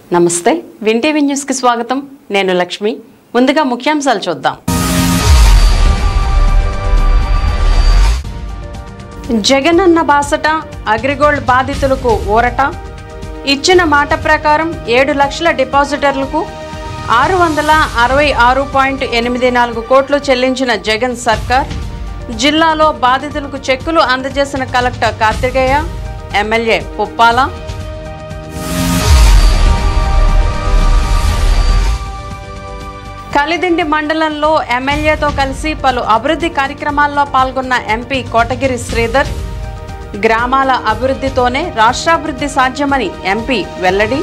నమస్తే వింటీవీ న్యూస్కి స్వాగతం నేను లక్ష్మి ముందుగా ముఖ్యాంశాలు చూద్దాం జగనన్న బాసట అగ్రిగోల్డ్ బాధితులకు ఊరట ఇచ్చిన మాట ప్రకారం ఏడు లక్షల డిపాజిటర్లకు ఆరు వందల అరవై ఆరు పాయింట్ ఎనిమిది నాలుగు కోట్లు చెల్లించిన జగన్ సర్కార్ జిల్లాలో బాధితులకు చెక్కులు అందజేసిన కలెక్టర్ కార్తికేయ ఎమ్మెల్యే పుప్పాల కలిదిండి మండలంలో ఎమ్మెల్యేతో కలిసి పలు అభివృద్ధి కార్యక్రమాల్లో పాల్గొన్న ఎంపీ కోటగిరి శ్రీధర్ గ్రామాల అభివృద్ధితోనే రాష్ట్రాభివృద్ధి సాధ్యమని ఎంపీ వెల్లడి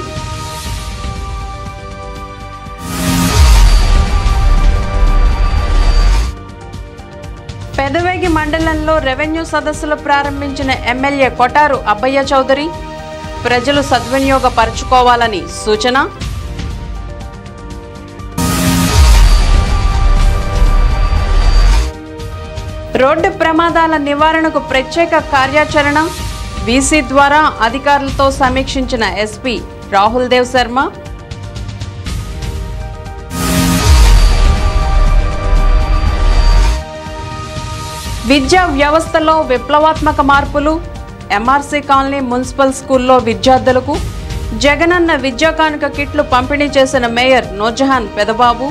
పెదవేగి మండలంలో రెవెన్యూ సదస్సులు ప్రారంభించిన ఎమ్మెల్యే కొటారు అబ్బయ్య చౌదరి ప్రజలు సద్వినియోగపరచుకోవాలని సూచన రోడ్డు ప్రమాదాల నివారణకు ప్రత్యేక కార్యాచరణ వీసీ ద్వారా అధికారులతో సమీక్షించిన ఎస్పీ రాహుల్ దేవ్ శర్మ విద్యా వ్యవస్థలో విప్లవాత్మక మార్పులు ఎంఆర్సీ కాలనీ మున్సిపల్ స్కూల్లో విద్యార్థులకు జగనన్న విద్యా కానుక కిట్లు పంపిణీ చేసిన మేయర్ నూర్జహాన్ పెదబాబు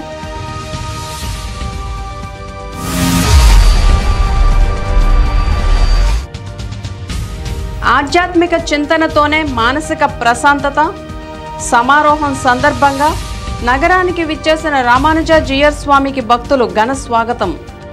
ఆధ్యాత్మిక చింతనతోనే మానసిక ప్రశాంతత సమారోహం సందర్భంగా నగరానికి విచ్చేసిన రామానుజ జియర్ స్వామికి భక్తులు ఘన స్వాగతం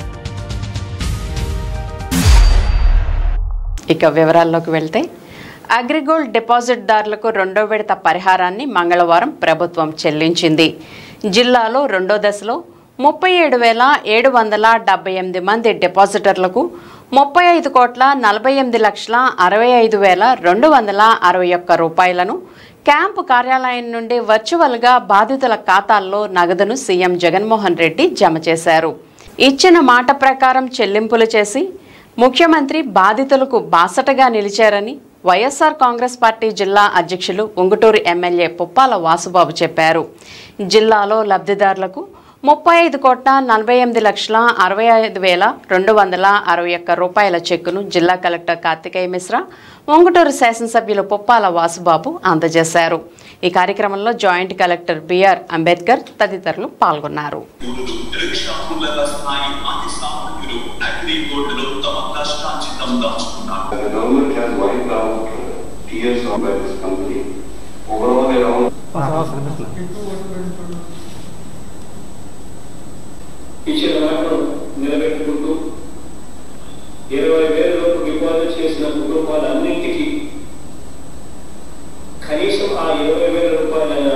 ఇక వివరాల్లోకి వెళ్తే అగ్రిగోల్డ్ డిపాజిట్దారులకు రెండో విడత పరిహారాన్ని మంగళవారం ప్రభుత్వం చెల్లించింది జిల్లాలో రెండో దశలో ముప్పై ఏడు వేల ఏడు వందల డెబ్బై ఎనిమిది మంది డిపాజిటర్లకు ముప్పై ఐదు కోట్ల నలభై ఎనిమిది లక్షల అరవై ఐదు వేల రెండు వందల అరవై ఒక్క రూపాయలను క్యాంపు కార్యాలయం నుండి వర్చువల్గా బాధితుల ఖాతాల్లో నగదును సీఎం జగన్మోహన్ రెడ్డి జమ చేశారు ఇచ్చిన మాట ప్రకారం చెల్లింపులు చేసి ముఖ్యమంత్రి బాధితులకు బాసటగా నిలిచారని వైఎస్ఆర్ కాంగ్రెస్ పార్టీ జిల్లా అధ్యక్షులు ఉంగుటూరు ఎమ్మెల్యే పుప్పాల వాసుబాబు చెప్పారు జిల్లాలో లబ్ధిదారులకు ముప్పై ఐదు కోట్ల నలభై ఎనిమిది లక్షల అరవై ఐదు వేల రెండు వందల అరవై ఒక్క రూపాయల చెక్కును జిల్లా కలెక్టర్ కార్తికేయ మిశ్రా ఉంగుటూరు శాసనసభ్యులు పుప్పాల వాసుబాబు అందజేశారు ఈ కార్యక్రమంలో జాయింట్ కలెక్టర్ బిఆర్ అంబేద్కర్ తదితరులు పాల్గొన్నారు నిరీక్షాకుల స్థాయి అతి సామాన్యులు అగ్రి బోర్డులో తమ కష్టాంచితం దాచుకున్నారు The government has wiped out tears from by this company. Overall around ఇచ్చిన మాటను నిలబెట్టుకుంటూ ఇరవై వేల లోపు డిపాజిట్ చేసిన కుటుంబాలన్నింటికీ కనీసం ఆ ఇరవై వేల రూపాయలైనా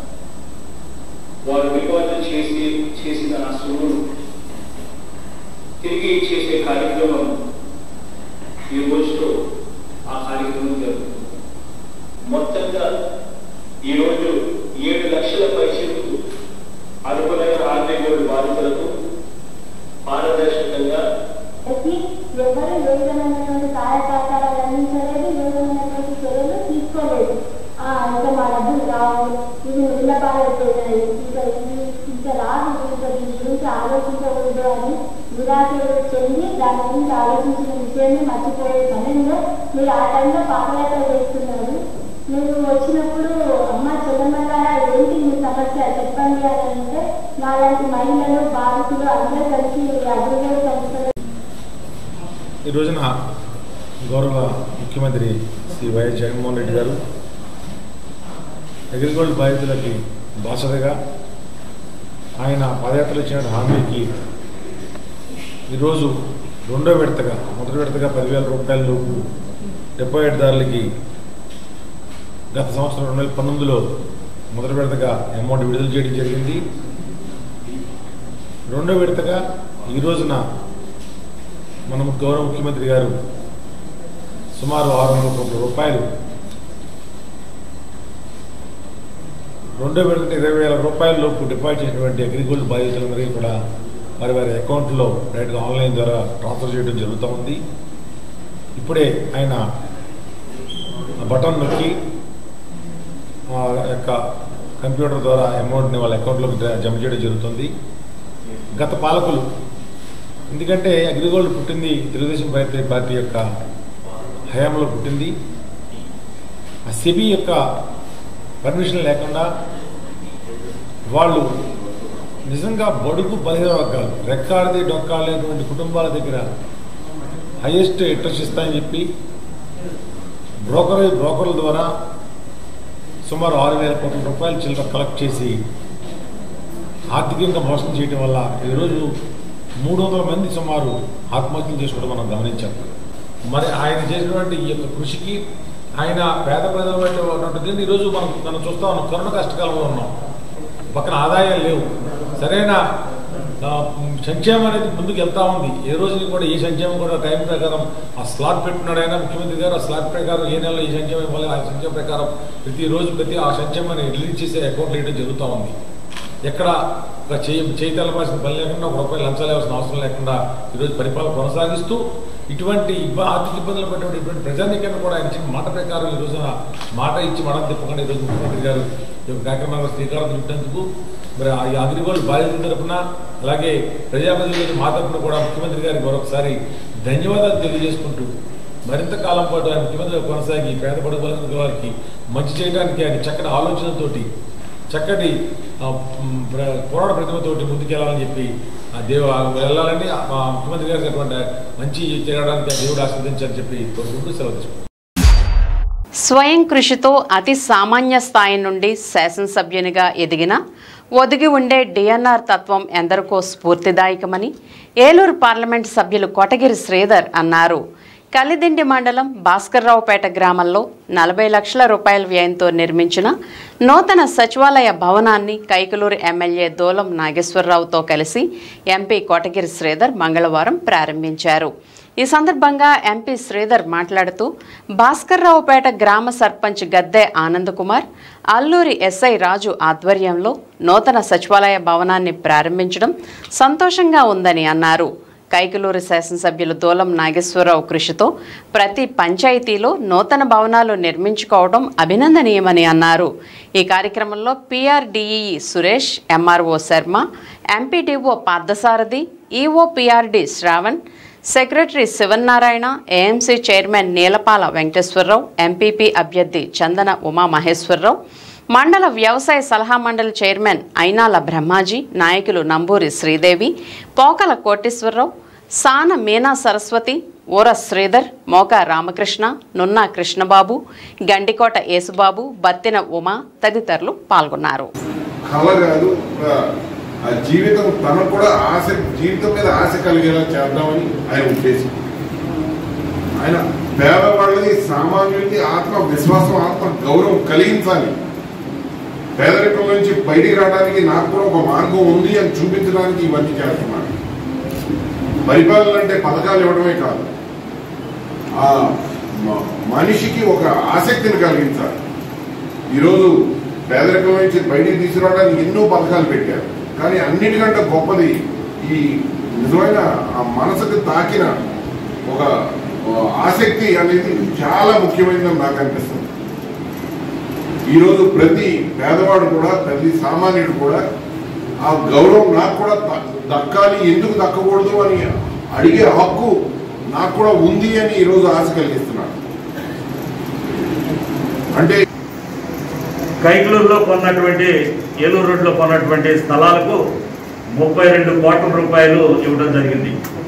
వారు డిపాజిట్ చేసి చేసిన ఆ సొమ్మును తిరిగి ఇచ్చేసే కార్యక్రమం ఈ రోజుతో ఆ కార్యక్రమం జరుగుతుంది మొత్తంగా ఈరోజు ఏడు లక్షల పైసలకు అర్హులైన ఆర్థిక బాధితులకు పారదర్శకంగా వచ్చి ఎవరు ఏ విధమైనటువంటి సహాయ సహకారాలు అందించలేదు ఏ విధమైనటువంటి చర్యలు తీసుకోలేదు ఆ, ఇంకా మా డబ్బులు రావు ఇది నిలబారైపోయినాయి ఇంకా ఇది ఇంకా రాదు ఇంకా దీని గురించి ఆలోచించకూడదు అని నిరాశ చెంది దాని గురించి ఆలోచించిన విషయాన్ని మర్చిపోయే సమయంలో మీరు ఆ టైంలో పాదయాత్ర చేస్తున్నారు మీరు వచ్చినప్పుడు అమ్మ చెల్లమ్మలారా ఏంటి మీ సమస్య చెప్పండి అని అంటే నాలాంటి మహిళలు బాధితులు అందరూ కలిసి అభివృద్ధి సంస్థలు ఈ రోజున గౌరవ ముఖ్యమంత్రి శ్రీ వైఎస్ జగన్మోహన్ రెడ్డి గారు అగ్రిగోల్డ్ బాధితులకి బాసటగా ఆయన పాదయాత్రలు ఇచ్చిన హామీకి ఈరోజు రెండో విడతగా మొదటి విడతగా పదివేల రూపాయల లోపు డిపాజిట్దారులకి గత సంవత్సరం రెండు వేల పంతొమ్మిదిలో మొదటి విడతగా అమౌంట్ విడుదల చేయడం జరిగింది రెండో విడతగా ఈ రోజున మన గౌరవ ముఖ్యమంత్రి గారు సుమారు ఆరు వందల కోట్ల రూపాయలు రెండో విడత ఇరవై వేల రూపాయల లోపు డిపాజిట్ చేసినటువంటి అగ్రిగోల్డ్ బాధితులందరికీ కూడా వారి వారి అకౌంట్లో డైరెక్ట్గా ఆన్లైన్ ద్వారా ట్రాన్స్ఫర్ చేయడం జరుగుతూ ఉంది ఇప్పుడే ఆయన ఆ బటన్ నొక్కి ఆ యొక్క కంప్యూటర్ ద్వారా అమౌంట్ని వాళ్ళ అకౌంట్లోకి డ్రా- జమ చేయడం జరుగుతుంది గత పాలకులు ఎందుకంటే అగ్రిగోల్డ్ పుట్టింది తెలుగుదేశం పార్టీ పార్టీ యొక్క హయాంలో పుట్టింది ఆ సెబీ యొక్క పర్మిషన్ లేకుండా వాళ్ళు నిజంగా బడుగు బలహీన వర్గాలు రెక్కాడిది డొక్కాడలేటువంటి కుటుంబాల దగ్గర హైయెస్ట్ ఇంట్రెస్ట్ ఇస్తాయని చెప్పి బ్రోకర్ బ్రోకర్ల ద్వారా సుమారు ఆరు వేల కోట్ల రూపాయలు చిల్లర కలెక్ట్ చేసి ఆర్థికంగా మోసం చేయడం వల్ల ఈరోజు మూడు వందల మంది సుమారు ఆత్మహత్యలు చేసుకోవడం మనం గమనించాం మరి ఆయన చేసినటువంటి ఈ యొక్క కృషికి ఆయన పేద ప్రజల బట్టి ఉన్నటువంటి ఈరోజు మనం మనం చూస్తా ఉన్నాం కరోనా కష్టకాలంలో ఉన్నాం పక్కన ఆదాయాలు లేవు సరైన ఆ, సంక్షేమం అనేది ముందుకు వెళ్తా ఉంది ఏ రోజుకి కూడా ఏ సంక్షేమం కూడా టైం ప్రకారం ఆ స్లాట్ పెట్టున్నాడు ఆయన ముఖ్యమంత్రి గారు ఆ స్లాట్ ప్రకారం ఏ నెలలో ఏ సంక్షేమం ఇవ్వాలి ఆ సంక్షేమం ప్రకారం ప్రతిరోజు ప్రతి ఆ సంక్షేమాన్ని రిలీజ్ చేసే అకౌంట్ వేయడం జరుగుతూ ఉంది ఎక్కడ ఒక చేయి చేయి తెలపాల్సిన పని లేకుండా ఒక రూపాయలు లంచాలు ఇవ్వాల్సిన అవసరం లేకుండా ఈరోజు పరిపాలన కొనసాగిస్తూ ఇటువంటి ఇబ్బ ఆర్థిక ఇబ్బందులు పడినటువంటి ఇటువంటి ప్రజానీకాన్ని కూడా ఆయన ఇచ్చిన మాట ప్రకారం ఈ రోజున మాట ఇచ్చి మడం తిప్పకుండా ఈరోజు ముఖ్యమంత్రి గారు ఈ యొక్క కార్యక్రమాలకు శ్రీకారం చుట్టినందుకు మరి ఆ ఈ అగ్రిగోల్డ్ బాధితుల తరపున అలాగే ప్రజాప్రతినిధుల మా తరపున కూడా ముఖ్యమంత్రి గారికి మరొకసారి ధన్యవాదాలు తెలియజేసుకుంటూ మరింత కాలం పాటు ఆయన ముఖ్యమంత్రిగా కొనసాగి పేద పడుకోవాలని వారికి మంచి చేయడానికి ఆయన చక్కటి ఆలోచనతోటి చక్కటి ఆ, మ్, ప్ర- పోరాట ప్రతిమతోటి ముందుకెళ్ళాలని చెప్పి ఆ దేవు ఆ వెళ్ళాలని ఆ మా ముఖ్యమంత్రి గారికి అటువంటి మంచి చేయడానికి ఆ దేవుడు ఆస్వాదించాలని చెప్పి కోరుకుంటూ సెలవు తీసుకుంటాను స్వయం కృషితో అతి సామాన్య స్థాయి నుండి శాసనసభ్యునిగా ఎదిగిన ఒదిగి ఉండే డిఎన్ఆర్ తత్వం ఎందరికో స్ఫూర్తిదాయకమని ఏలూరు పార్లమెంట్ సభ్యులు కొటగిరి శ్రీధర్ అన్నారు కలిదిండి మండలం భాస్కర్రావుపేట గ్రామంలో నలభై లక్షల రూపాయల వ్యయంతో నిర్మించిన నూతన సచివాలయ భవనాన్ని కైకలూరు ఎమ్మెల్యే దూలం నాగేశ్వరరావుతో కలిసి ఎంపీ కొటగిరి శ్రీధర్ మంగళవారం ప్రారంభించారు ఈ సందర్భంగా ఎంపీ శ్రీధర్ మాట్లాడుతూ భాస్కర్రావుపేట గ్రామ సర్పంచ్ గద్దె ఆనందకుమార్ అల్లూరి ఎస్ఐ రాజు ఆధ్వర్యంలో నూతన సచివాలయ భవనాన్ని ప్రారంభించడం సంతోషంగా ఉందని అన్నారు కైకలూరు శాసనసభ్యులు దూలం నాగేశ్వరరావు కృషితో ప్రతి పంచాయతీలో నూతన భవనాలు నిర్మించుకోవడం అభినందనీయమని అన్నారు ఈ కార్యక్రమంలో PRDE Suresh MRO Sharma MPDO Parthasarathi EO PRD Shravan secretary Sivannarayana AMC chairman Neelapala Venkateswararao MPP అభ్యర్థి చందన ఉమా మహేశ్వరరావు మండల వ్యవసాయ సలహా మండలి చైర్మన్ అయినాల బ్రహ్మాజీ నాయకులు నంబూరి శ్రీదేవి పోకల కోటేశ్వరరావు సాన మీనా సరస్వతి ఊర శ్రీధర్ మోక రామకృష్ణ నున్నా కృష్ణబాబు గండికోట యేసుబాబు బత్తిన ఉమా తదితరులు పాల్గొన్నారు కళ కాదు ఒక ఆ జీవితం తనకు కూడా ఆశ జీవితం మీద ఆశ కలిగేలా చేద్దామని ఆయన ఉద్దేశం ఆయన పేదవాళ్ళని సామాన్యులకి ఆత్మ విశ్వాసం ఆత్మ గౌరవం కలిగించాలి పేదరికం నుంచి బయటికి రావడానికి నాకు కూడా ఒక మార్గం ఉంది అని చూపించడానికి ఇవన్నీ చేస్తున్నాను పరిపాలన అంటే పథకాలు ఇవ్వడమే కాదు ఆ మ- మనిషికి ఒక ఆసక్తిని కలిగించాలి ఈరోజు పేదరికం నుంచి బయటికి తీసుకురావడానికి ఎన్నో పథకాలు పెట్టారు కానీ అన్నిటికంటే గొప్పది ఈ నిజమైన ఆ మనసుకు తాకిన ఒక ఆ, ఆసక్తి అనేది చాలా ముఖ్యమైనదని నాకు అనిపిస్తుంది ఈరోజు ప్రతి పేదవాడు కూడా ప్రతి సామాన్యుడు కూడా ఆ గౌరవం నాకు కూడా ద- దక్కాలి ఎందుకు దక్కకూడదు అని అడిగే హక్కు నాకు కూడా ఉంది అని ఈరోజు ఆశ కలిగిస్తున్నాను అంటే కైకలూరులో కొన్నటువంటి ఏలూరు రోడ్లో కొన్నటువంటి స్థలాలకు ముప్పై రెండు కోట్ల రూపాయలు ఇవ్వడం జరిగింది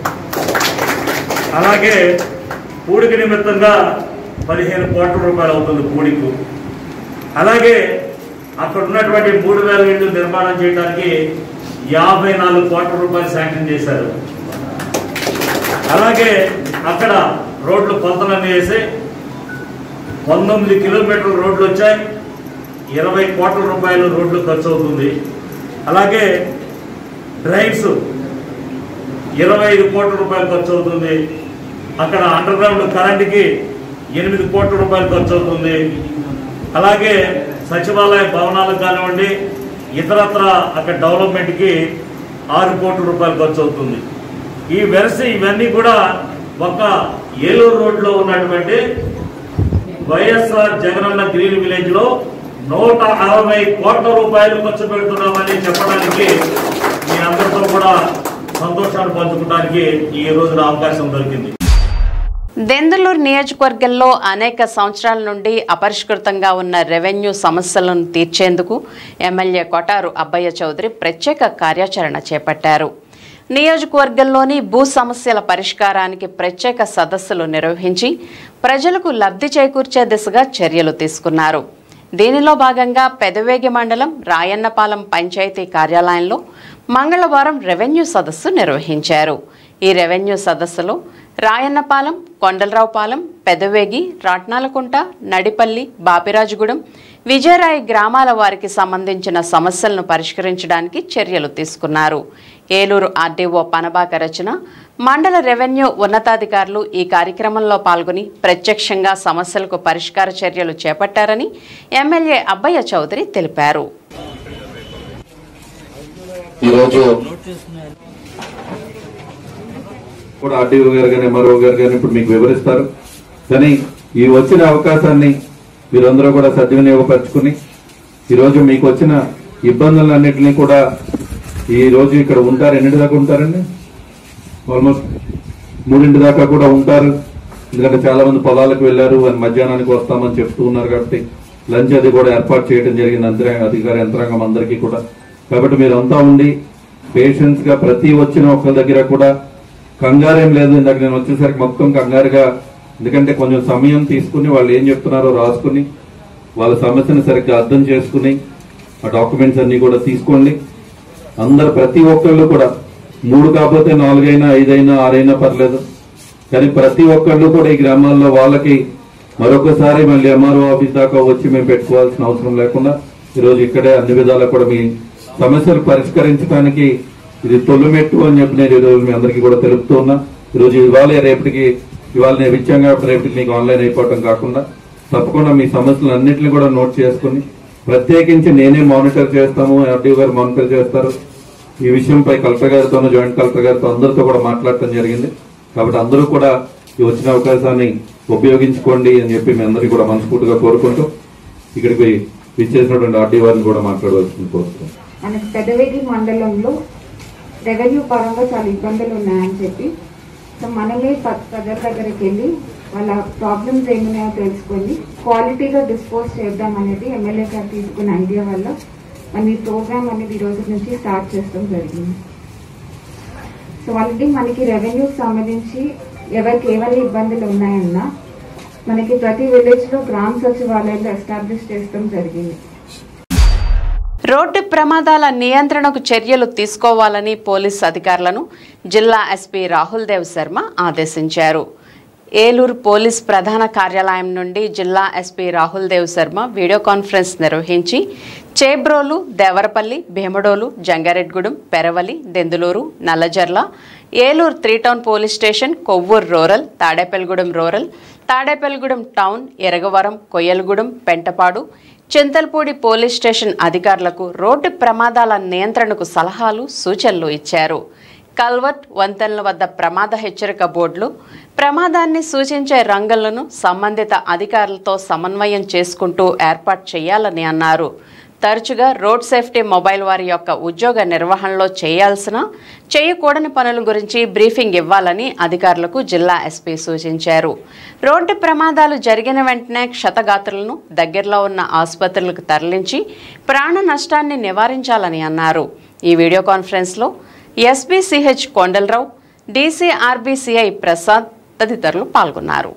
అలాగే పూడికి నిమిత్తంగా పదిహేను కోట్ల రూపాయలు అవుతుంది పూడికు అలాగే అక్కడ ఉన్నటువంటి మూడు వేల ఇళ్ళు నిర్మాణం చేయడానికి యాభై నాలుగు కోట్ల రూపాయలు శాంక్షన్ చేశారు అలాగే అక్కడ రోడ్లు కొలతలన్నీ వేసి పంతొమ్మిది కిలోమీటర్ల రోడ్లు వచ్చాయి ఇరవై కోట్ల రూపాయలు రోడ్లు ఖర్చు అవుతుంది అలాగే డ్రైన్స్ ఇరవై ఐదు కోట్ల రూపాయలు ఖర్చు అవుతుంది అక్కడ అండర్ గ్రౌండ్ కరెంట్కి ఎనిమిది కోట్ల రూపాయలు ఖర్చు అవుతుంది అలాగే సచివాలయ భవనాలకు కానివ్వండి ఇతరత్ర అక్కడ డెవలప్మెంట్కి ఆరు కోట్ల రూపాయలు ఖర్చు అవుతుంది ఈ వెరసి ఇవన్నీ కూడా ఒక ఏలూరు రోడ్లో ఉన్నటువంటి వైఎస్ఆర్ జగనన్న గ్రీన్ విలేజ్ లో నూట అరవై కోట్ల రూపాయలు ఖర్చు పెడుతున్నామని చెప్పడానికి మీ అందరితో కూడా సంతోషాన్ని పంచుకోవడానికి ఈ రోజున అవకాశం దొరికింది దెందులూరు నియోజకవర్గంలో అనేక సంవత్సరాల నుండి అపరిష్కృతంగా ఉన్న రెవెన్యూ సమస్యలను తీర్చేందుకు ఎమ్మెల్యే కొటారు అబ్బయ్య చౌదరి ప్రత్యేక కార్యాచరణ చేపట్టారు నియోజకవర్గంలోని భూ సమస్యల పరిష్కారానికి ప్రత్యేక సదస్సులు నిర్వహించి ప్రజలకు లబ్ధి చేకూర్చే దిశగా చర్యలు తీసుకున్నారు దీనిలో భాగంగా పెదవేగి మండలం రాయన్నపాలెం పంచాయతీ కార్యాలయంలో మంగళవారం రెవెన్యూ సదస్సు నిర్వహించారు ఈ రెవెన్యూ సదస్సులో రాయన్నపాలెం కొండలరావుపాలెం పెదవేగి రాట్నాలకుంట నడిపల్లి బాపిరాజుగూడెం విజయరాయి గ్రామాల వారికి సంబంధించిన సమస్యలను పరిష్కరించడానికి చర్యలు తీసుకున్నారు ఏలూరు ఆర్డీఓ పనబాక రచన మండల రెవెన్యూ ఉన్నతాధికారులు ఈ కార్యక్రమంలో పాల్గొని ప్రత్యక్షంగా సమస్యలకు పరిష్కార చర్యలు చేపట్టారని ఎమ్మెల్యే అబ్బయ్య చౌదరి తెలిపారు ఈరోజు కూడా ఆర్డీఓ గారు కానీ ఎంఆర్ఓ గారు కానీ ఇప్పుడు మీకు వివరిస్తారు కానీ ఈ వచ్చిన అవకాశాన్ని మీరందరూ కూడా సద్వినియోగపరచుకుని ఈరోజు మీకు వచ్చిన ఇబ్బందులన్నింటినీ కూడా ఈ రోజు ఇక్కడ ఉంటారు ఎన్నింటి దాకా ఉంటారండి ఆల్మోస్ట్ మూడింటి దాకా కూడా ఉంటారు ఎందుకంటే చాలా మంది పొలాలకు వెళ్లారు అని మధ్యాహ్నానికి వస్తామని చెప్తూ ఉన్నారు కాబట్టి లంచ్ అది కూడా ఏర్పాటు చేయడం జరిగింది అంతరే అధికార యంత్రాంగం అందరికీ కూడా కాబట్టి మీరంతా ఉండి పేషెన్స్ గా ప్రతి వచ్చిన ఒక్క దగ్గర కూడా కంగారేం లేదు ఇందాక నేను వచ్చేసరికి మొత్తం కంగారుగా ఎందుకంటే కొంచెం సమయం తీసుకుని వాళ్ళు ఏం చెప్తున్నారో రాసుకుని వాళ్ళ సమస్యను సరిగ్గా అర్థం చేసుకుని ఆ డాక్యుమెంట్స్ అన్ని కూడా తీసుకోండి అందరు ప్రతి ఒక్కళ్ళు కూడా మూడు కాకపోతే నాలుగైనా ఐదైనా ఆరైనా పర్లేదు కానీ ప్రతి ఒక్కళ్ళు కూడా ఈ గ్రామాల్లో వాళ్ళకి మరొకసారి మళ్ళీ ఎంఆర్ఓ ఆఫీస్ దాకా వచ్చి మేము పెట్టుకోవాల్సిన అవసరం లేకుండా ఈరోజు ఇక్కడే అన్ని విధాలా కూడా మీ సమస్యలు పరిష్కరించడానికి ఇది తొలిమెట్టు అని చెప్పి నేను ఈరోజు మీ అందరికీ కూడా తెలుపుతూ ఉన్నా ఈరోజు ఇవాళ రేపటికి ఇవాళ నేను ఇచ్చాం కాబట్టి రేపటికి మీకు ఆన్లైన్ అయిపోవటం కాకుండా తప్పకుండా మీ సమస్యలు అన్నింటినీ కూడా నోట్ చేసుకుని ప్రత్యేకించి నేనే మానిటర్ చేస్తాము ఆర్డీఓ గారు మానిటర్ చేస్తారు ఈ విషయంపై కలెక్టర్ గారితోనూ జాయింట్ కలెక్టర్ గారితో అందరితో కూడా మాట్లాడటం జరిగింది కాబట్టి అందరూ కూడా ఈ వచ్చిన అవకాశాన్ని ఉపయోగించుకోండి అని చెప్పి మీ అందరికీ కూడా మనస్ఫూర్తిగా కోరుకుంటూ ఇక్కడికి విచ్చేసినటువంటి ఆర్డీ వారిని కూడా మాట్లాడవలసింది కోరుతున్నాను మనకి పెదవేగి మండలంలో రెవెన్యూ పరంగా చాలా ఇబ్బందులు ఉన్నాయని చెప్పి సో మనమే ప- ప్రజల దగ్గరికి వెళ్ళి వాళ్ళ ప్రాబ్లమ్స్ ఏమున్నాయో తెలుసుకొని క్వాలిటీగా డిస్పోజ్ చేద్దాం అనేది ఎమ్మెల్యే గారు తీసుకున్న ఐడియా వల్ల మన ఈ ప్రోగ్రామ్ అనేది ఈ రోజు నుంచి స్టార్ట్ చేస్తాం జరిగింది సో ఆల్రెడీ మనకి రెవెన్యూకి సంబంధించి ఎవరికి ఏమైనా ఇబ్బందులు ఉన్నాయన్నా మనకి ప్రతి విలేజ్ లో గ్రామ సచివాలయాలు ఎస్టాబ్లిష్ చేస్తాం జరిగింది రోడ్డు ప్రమాదాల నియంత్రణకు చర్యలు తీసుకోవాలని పోలీస్ అధికారులను జిల్లా ఎస్పీ రాహుల్ దేవ్ శర్మ ఆదేశించారు ఏలూరు పోలీస్ ప్రధాన కార్యాలయం నుండి జిల్లా SP Rahul Dev Sharma video conference నిర్వహించి Chebrolu Devarapalli Bhimadole Jangareddygudem Peravali Denduluru Nallajerla Eluru three town police station Kovvur rural Tadepalligudem rural Tadepalligudem town Eragavaram Koyyalagudem Pentapadu Chintalapudi police station అధికారులకు రోడ్డు ప్రమాదాల నియంత్రణకు సలహాలు సూచనలు ఇచ్చారు కల్వర్ట్ వంతెనల వద్ద ప్రమాద హెచ్చరిక బోర్డులు ప్రమాదాన్ని సూచించే రంగులను సంబంధిత అధికారులతో సమన్వయం చేసుకుంటూ ఏర్పాటు చేయాలని అన్నారు తరచుగా రోడ్ సేఫ్టీ మొబైల్ వారి యొక్క ఉద్యోగ నిర్వహణలో చేయాల్సిన చేయకూడని పనుల గురించి బ్రీఫింగ్ ఇవ్వాలని అధికారులకు జిల్లా ఎస్పీ సూచించారు రోడ్డు ప్రమాదాలు జరిగిన వెంటనే క్షతగాత్రులను దగ్గరలో ఉన్న ఆసుపత్రులకు తరలించి ప్రాణ నష్టాన్ని నివారించాలని అన్నారు ఈ వీడియో కాన్ఫరెన్స్లో ఎస్బీసీహెచ్ కొండలరావు డీసీఆర్బీసీఐ ప్రసాద్ తదితరులు పాల్గొన్నారు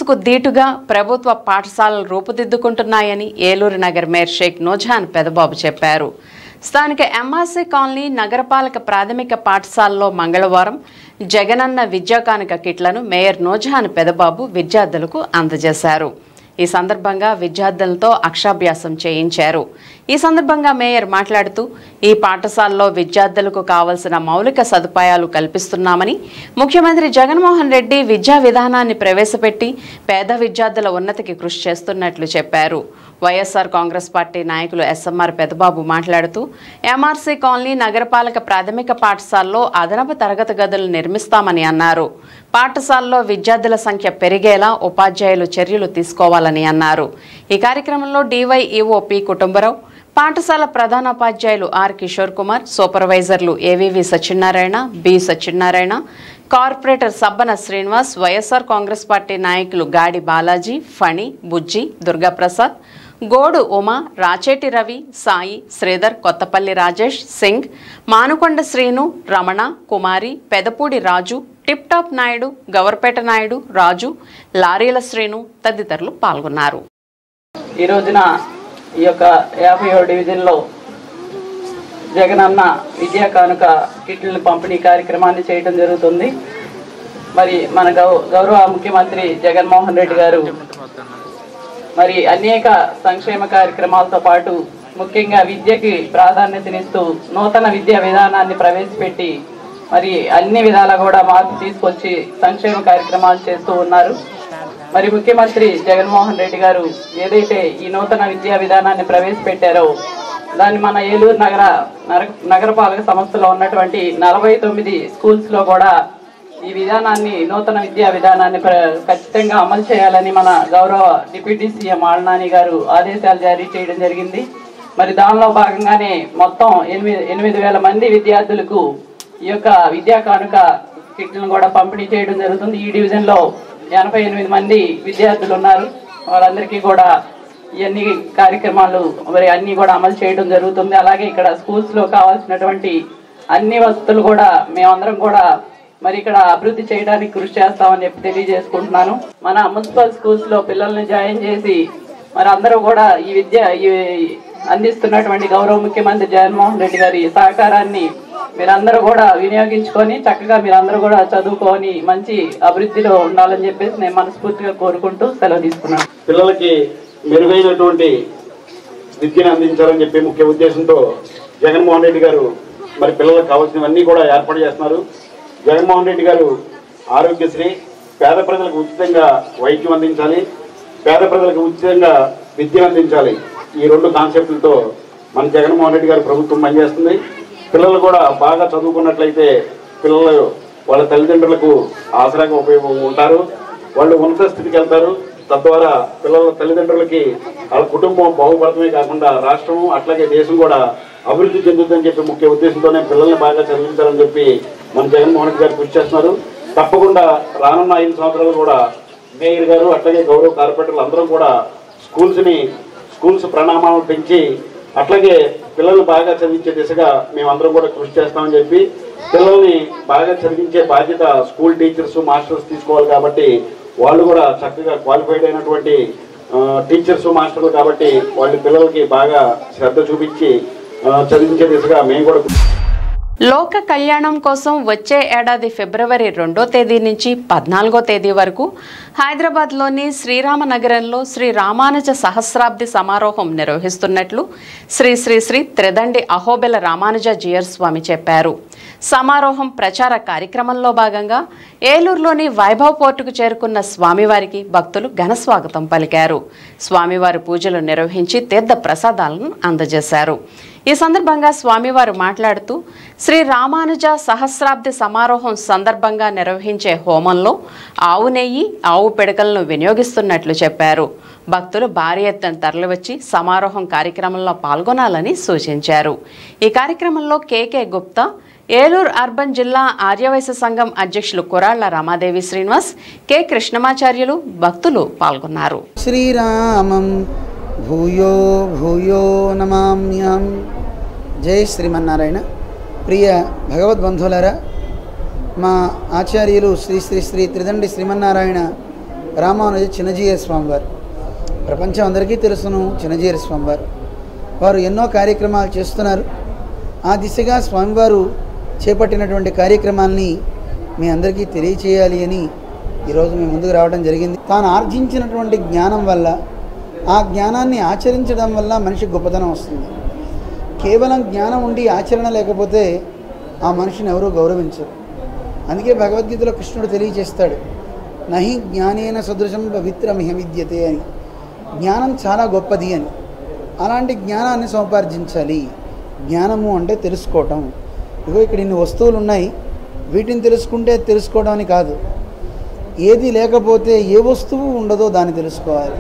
సిలబస్కు దీటుగా ప్రభుత్వ పాఠశాలలు రూపుదిద్దుకుంటున్నాయని ఏలూరు నగర్ మేయర్ షేక్ నూజాన్ పెదబాబు చెప్పారు స్థానిక ఎంఆర్సీ కాలనీ నగరపాలక ప్రాథమిక పాఠశాలలో మంగళవారం జగనన్న విద్యా కానుక కిట్లను మేయర్ నూజహాన్ పెదబాబు విద్యార్థులకు అందజేశారు ఈ సందర్భంగా విద్యార్థులతో అక్షాభ్యాసం చేయించారు ఈ సందర్భంగా మేయర్ మాట్లాడుతూ ఈ పాఠశాలలో విద్యార్థులకు కావలసిన మౌలిక సదుపాయాలు కల్పిస్తున్నామని ముఖ్యమంత్రి జగన్మోహన్ రెడ్డి విద్యా విధానాన్ని ప్రవేశపెట్టి పేద విద్యార్థుల ఉన్నతికి కృషి చేస్తున్నట్లు చెప్పారు వైఎస్ఆర్ కాంగ్రెస్ పార్టీ నాయకులు ఎస్ఎంఆర్ పెదబాబు మాట్లాడుతూ ఎంఆర్సీ కాలనీ నగరపాలక ప్రాథమిక పాఠశాలలో అదనపు తరగతి గదులు నిర్మిస్తామని అన్నారు పాఠశాలలో విద్యార్థుల సంఖ్య పెరిగేలా ఉపాధ్యాయులు చర్యలు తీసుకోవాలని అన్నారు ఈ కార్యక్రమంలో డివైఈఓ పి కుటుంబరావు పాఠశాల ప్రధానోపాధ్యాయులు ఆర్ కిషోర్ కుమార్ సూపర్వైజర్లు AVV Satyanarayana B Satyanarayana corporator Sabbana Srinivas YSR Congress party నాయకులు గాడి బాలాజీ ఫణి బుజ్జి దుర్గాప్రసాద్ గోడు ఉమా రాచేటి రవి సాయి శ్రీధర్ కొత్తపల్లి రాజేష్ సింగ్ మానుకొండ శ్రీను రమణ కుమారి పెదపూడి రాజు టిప్ టాప్ నాయుడు గవర్పేట నాయుడు రాజు లారీల శ్రీను తదితరులు పాల్గొన్నారు ఈ రోజున ఈ యొక్క యాభై డివిజన్లో జగనన్న విద్యా కానుక కిట్ల పంపిణీ కార్యక్రమాన్ని చేయడం జరుగుతుంది మరి మన గౌ గౌరవ ముఖ్యమంత్రి జగన్మోహన్ రెడ్డి గారు మరి అనేక సంక్షేమ కార్యక్రమాలతో పాటు ముఖ్యంగా విద్యకి ప్రాధాన్యతనిస్తూ నూతన విద్యా విధానాన్ని ప్రవేశపెట్టి మరి అన్ని విధాలా కూడా మార్పు తీసుకొచ్చి సంక్షేమ కార్యక్రమాలు చేస్తూ ఉన్నారు మరి ముఖ్యమంత్రి జగన్మోహన్ రెడ్డి గారు ఏదైతే ఈ నూతన విద్యా విధానాన్ని ప్రవేశపెట్టారో దాన్ని మన ఏలూరు నగర నగర- నగరపాలక సంస్థలో ఉన్నటువంటి నలభై తొమ్మిది స్కూల్స్ లో కూడా ఈ విధానాన్ని నూతన విద్యా విధానాన్ని ప్ర- ఖచ్చితంగా అమలు చేయాలని మన గౌరవ డిప్యూటీ సీఎం ఆళ్నాని గారు ఆదేశాలు జారీ చేయడం జరిగింది మరి దానిలో భాగంగానే మొత్తం ఎనిమిది ఎనిమిది వేల మంది విద్యార్థులకు ఈ యొక్క విద్యా కానుక కిట్లను కూడా పంపిణీ చేయడం జరుగుతుంది ఈ డివిజన్ లో ఎనభై ఎనిమిది మంది విద్యార్థులు ఉన్నారు వాళ్ళందరికీ కూడా ఇవన్నీ కార్యక్రమాలు మరి అన్ని కూడా అమలు చేయడం జరుగుతుంది అలాగే ఇక్కడ స్కూల్స్ లో కావాల్సినటువంటి అన్ని వసతులు కూడా మేమందరం కూడా మరి ఇక్కడ అభివృద్ధి చేయడానికి కృషి చేస్తామని చెప్పి తెలియజేసుకుంటున్నాను మన మున్సిపల్ స్కూల్స్ లో పిల్లల్ని జాయిన్ చేసి మరి అందరూ కూడా ఈ విద్య ఈ అందిస్తున్నటువంటి గౌరవ ముఖ్యమంత్రి జగన్మోహన్ రెడ్డి గారి సహకారాన్ని మీరందరూ కూడా వినియోగించుకొని చక్కగా మీరందరూ కూడా చదువుకొని మంచి అభివృద్ధిలో ఉండాలని చెప్పేసి నేను మనస్ఫూర్తిగా కోరుకుంటూ సెలవు తీసుకున్నాను పిల్లలకి మెరుగైనటువంటి విద్యను అందించాలని చెప్పి ముఖ్య ఉద్దేశంతో జగన్మోహన్ రెడ్డి గారు మరి పిల్లలకు కావాల్సినవన్నీ కూడా ఏర్పాటు చేస్తున్నారు జగన్మోహన్ రెడ్డి గారు ఆరోగ్యశ్రీ పేద ప్రజలకు ఉచితంగా వైద్యం అందించాలి పేద ప్రజలకు ఉచితంగా విద్యను అందించాలి ఈ రెండు కాన్సెప్ట్లతో మన జగన్మోహన్ రెడ్డి గారు ప్రభుత్వం పనిచేస్తుంది పిల్లలు కూడా బాగా చదువుకున్నట్లయితే పిల్లలు వాళ్ళ తల్లిదండ్రులకు ఆసరాగా ఉపయోగం ఉంటారు వాళ్ళు ఉన్నత స్థితికి వెళ్తారు తద్వారా పిల్లల తల్లిదండ్రులకి వాళ్ళ కుటుంబం బాగుపడటమే కాకుండా రాష్ట్రం అట్లాగే దేశం కూడా అభివృద్ధి చెందుతుందని చెప్పి ముఖ్య ఉద్దేశంతోనే పిల్లల్ని బాగా చదివించాలని చెప్పి మన జగన్మోహన్ రెడ్డి గారు కృషి చేస్తున్నారు తప్పకుండా రానున్న ఐదు సంవత్సరాలు కూడా మేయర్ గారు అట్లాగే గౌరవ కార్పొరేటర్లు అందరం కూడా స్కూల్స్ ని స్కూల్స్ ప్రణామాలను పెంచి అట్లాగే పిల్లల్ని బాగా చదివించే దిశగా మేమందరం కూడా కృషి చేస్తామని చెప్పి పిల్లల్ని బాగా చదివించే బాధ్యత స్కూల్ టీచర్స్ మాస్టర్స్ తీసుకోవాలి కాబట్టి వాళ్ళు కూడా చక్కగా క్వాలిఫైడ్ అయినటువంటి ఆ, టీచర్స్ మాస్టర్లు కాబట్టి వాళ్ళ పిల్లలకి బాగా శ్రద్ధ చూపించి ఆ, చదివించే దిశగా మేము కూడా లోక కళ్యాణం కోసం వచ్చే ఏడాది ఫిబ్రవరి రెండో తేదీ నుంచి పద్నాలుగో తేదీ వరకు హైదరాబాద్లోని శ్రీరామనగరంలో శ్రీ రామానుజ సహస్రాబ్ది సమారోహం నిర్వహిస్తున్నట్లు శ్రీ శ్రీ శ్రీ త్రిదండి అహోబెల రామానుజ జియర్ స్వామి చెప్పారు సమారోహం ప్రచార కార్యక్రమంలో భాగంగా ఏలూరులోని వైభవ్ పోర్టుకు చేరుకున్న స్వామివారికి భక్తులు ఘన స్వాగతం పలికారు స్వామివారి పూజలు నిర్వహించి తీర్థ ప్రసాదాలను అందజేశారు ఈ సందర్భంగా స్వామివారు మాట్లాడుతూ శ్రీ రామానుజ సహస్రాబ్ది సమారోహం సందర్భంగా నిర్వహించే హోమంలో ఆవు నెయ్యి ఆవు పిడకలను వినియోగిస్తున్నట్లు చెప్పారు భక్తులు భారీ ఎత్తున తరలివచ్చి సమారోహం కార్యక్రమంలో పాల్గొనాలని సూచించారు ఈ కార్యక్రమంలో కేకే గుప్తా ఏలూరు అర్బన్ జిల్లా ఆర్యవైశ్య సంఘం అధ్యక్షులు కురాళ్ల రమాదేవి శ్రీనివాస్ కె కృష్ణమాచార్యులు భక్తులు పాల్గొన్నారు శ్రీరామం భూయో భూయో నమామ్యం జై శ్రీమన్నారాయణ ప్రియ భగవద్బంధువులారా మా ఆచార్యులు శ్రీ శ్రీ శ్రీ త్రిదండి శ్రీమన్నారాయణ రామానుజ చిన్నజీయ స్వామివారు ప్రపంచం అందరికీ తెలుసును చిన్నజీయ స్వామివారు వారు ఎన్నో కార్యక్రమాలు చేస్తున్నారు ఆ దిశగా స్వామివారు చేపట్టినటువంటి కార్యక్రమాల్ని మీ అందరికీ తెలియచేయాలి అని ఈరోజు మీ ముందుకు రావడం జరిగింది తాను ఆర్జించినటువంటి జ్ఞానం వల్ల ఆ జ్ఞానాన్ని ఆచరించడం వల్ల మనిషి గొప్పతనం వస్తుంది కేవలం జ్ఞానం ఉండి ఆచరణ లేకపోతే ఆ మనిషిని ఎవరూ గౌరవించరు అందుకే భగవద్గీతలో కృష్ణుడు తెలియజేస్తాడు నహి జ్ఞానేన సదృశం పవిత్రమిహ విద్యతే అని జ్ఞానం చాలా గొప్పది అని అలాంటి జ్ఞానాన్ని సముపార్జించాలి జ్ఞానము అంటే తెలుసుకోవటం ఇగో ఇక్కడ ఇన్ని వస్తువులు ఉన్నాయి వీటిని తెలుసుకుంటే తెలుసుకోవడం అని కాదు ఏది లేకపోతే ఏ వస్తువు ఉండదో దాన్ని తెలుసుకోవాలి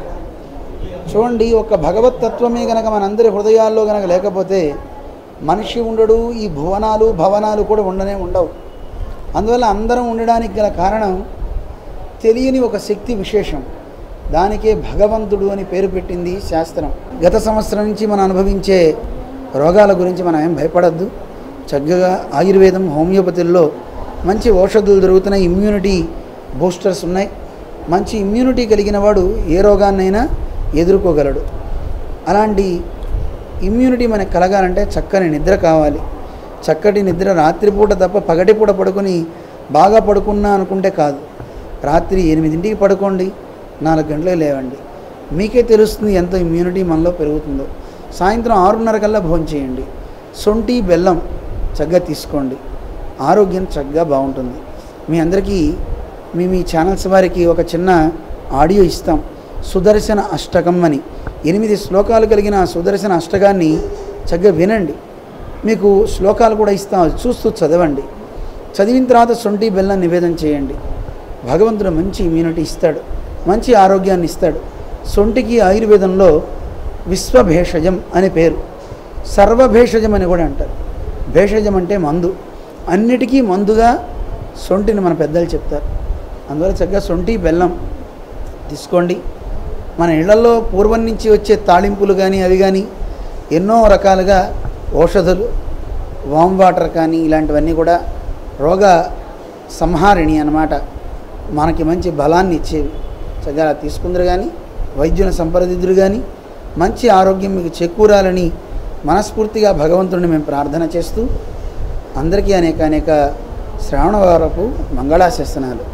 చూడండి ఒక భగవత్ తత్వమే గనక మనందరి హృదయాల్లో గనక లేకపోతే మనిషి ఉండడు ఈ భువనాలు భవనాలు కూడా ఉండనే ఉండవు అందువల్ల అందరం ఉండడానికి గల కారణం తెలియని ఒక శక్తి విశేషం దానికే భగవంతుడు అని పేరు పెట్టింది శాస్త్రం గత సంవత్సరం నుంచి మనం అనుభవించే రోగాల గురించి మనం ఏం భయపడద్దు చక్కగా ఆయుర్వేదం హోమియోపతిల్లో మంచి ఔషధులు దొరుకుతున్నాయి ఇమ్యూనిటీ బూస్టర్స్ ఉన్నాయి మంచి ఇమ్యూనిటీ కలిగిన వాడు ఏ రోగాన్నైనా ఎదుర్కోగలడు అలాంటి ఇమ్యూనిటీ మనకు కలగాలంటే చక్కని నిద్ర కావాలి చక్కటి నిద్ర రాత్రిపూట తప్ప పగటిపూట పడుకొని బాగా పడుకున్నా అనుకుంటే కాదు రాత్రి ఎనిమిదింటికి పడుకోండి నాలుగు గంటలకు లేవండి మీకే తెలుస్తుంది ఎంత ఇమ్యూనిటీ మనలో పెరుగుతుందో సాయంత్రం ఆరున్నర కల్లా భోజనం చేయండి సొంటి బెల్లం చక్కగా తీసుకోండి ఆరోగ్యం చక్కగా బాగుంటుంది మీ అందరికీ మీ మీ ఛానల్స్ వారికి ఒక చిన్న ఆడియో ఇస్తాం సుదర్శన అష్టకం అని ఎనిమిది శ్లోకాలు కలిగిన ఆ సుదర్శన అష్టకాన్ని చక్కగా వినండి మీకు శ్లోకాలు కూడా ఇస్తాం అది చూస్తూ చదవండి చదివిన తర్వాత సొంటి బెల్లం నివేదన చేయండి భగవంతుడు మంచి ఇమ్యూనిటీ ఇస్తాడు మంచి ఆరోగ్యాన్ని ఇస్తాడు సొంటికి ఆయుర్వేదంలో విశ్వభేషజం అనే పేరు సర్వభేషజం అని కూడా అంటారు భేషజం అంటే మందు అన్నిటికీ మందుగా సొంటిని మన పెద్దలు చెప్తారు అందువల్ల చక్కగా సొంటి బెల్లం తీసుకోండి మన ఇళ్లలో పూర్వం నుంచి వచ్చే తాళింపులు కానీ అవి కానీ ఎన్నో రకాలుగా ఔషధులు వామ్ వాటర్ కానీ ఇలాంటివన్నీ కూడా రోగ సంహారిణి అన్నమాట మనకి మంచి బలాన్ని ఇచ్చేవి చక్కగా అలా తీసుకుందరు కానీ వైద్యుని సంప్రదిద్దురు కానీ మంచి ఆరోగ్యం మీకు చేకూరాలని మనస్ఫూర్తిగా భగవంతుడిని మేము ప్రార్థన చేస్తూ అందరికీ అనేక అనేక శ్రావణ వారపు మంగళాశాసనాలు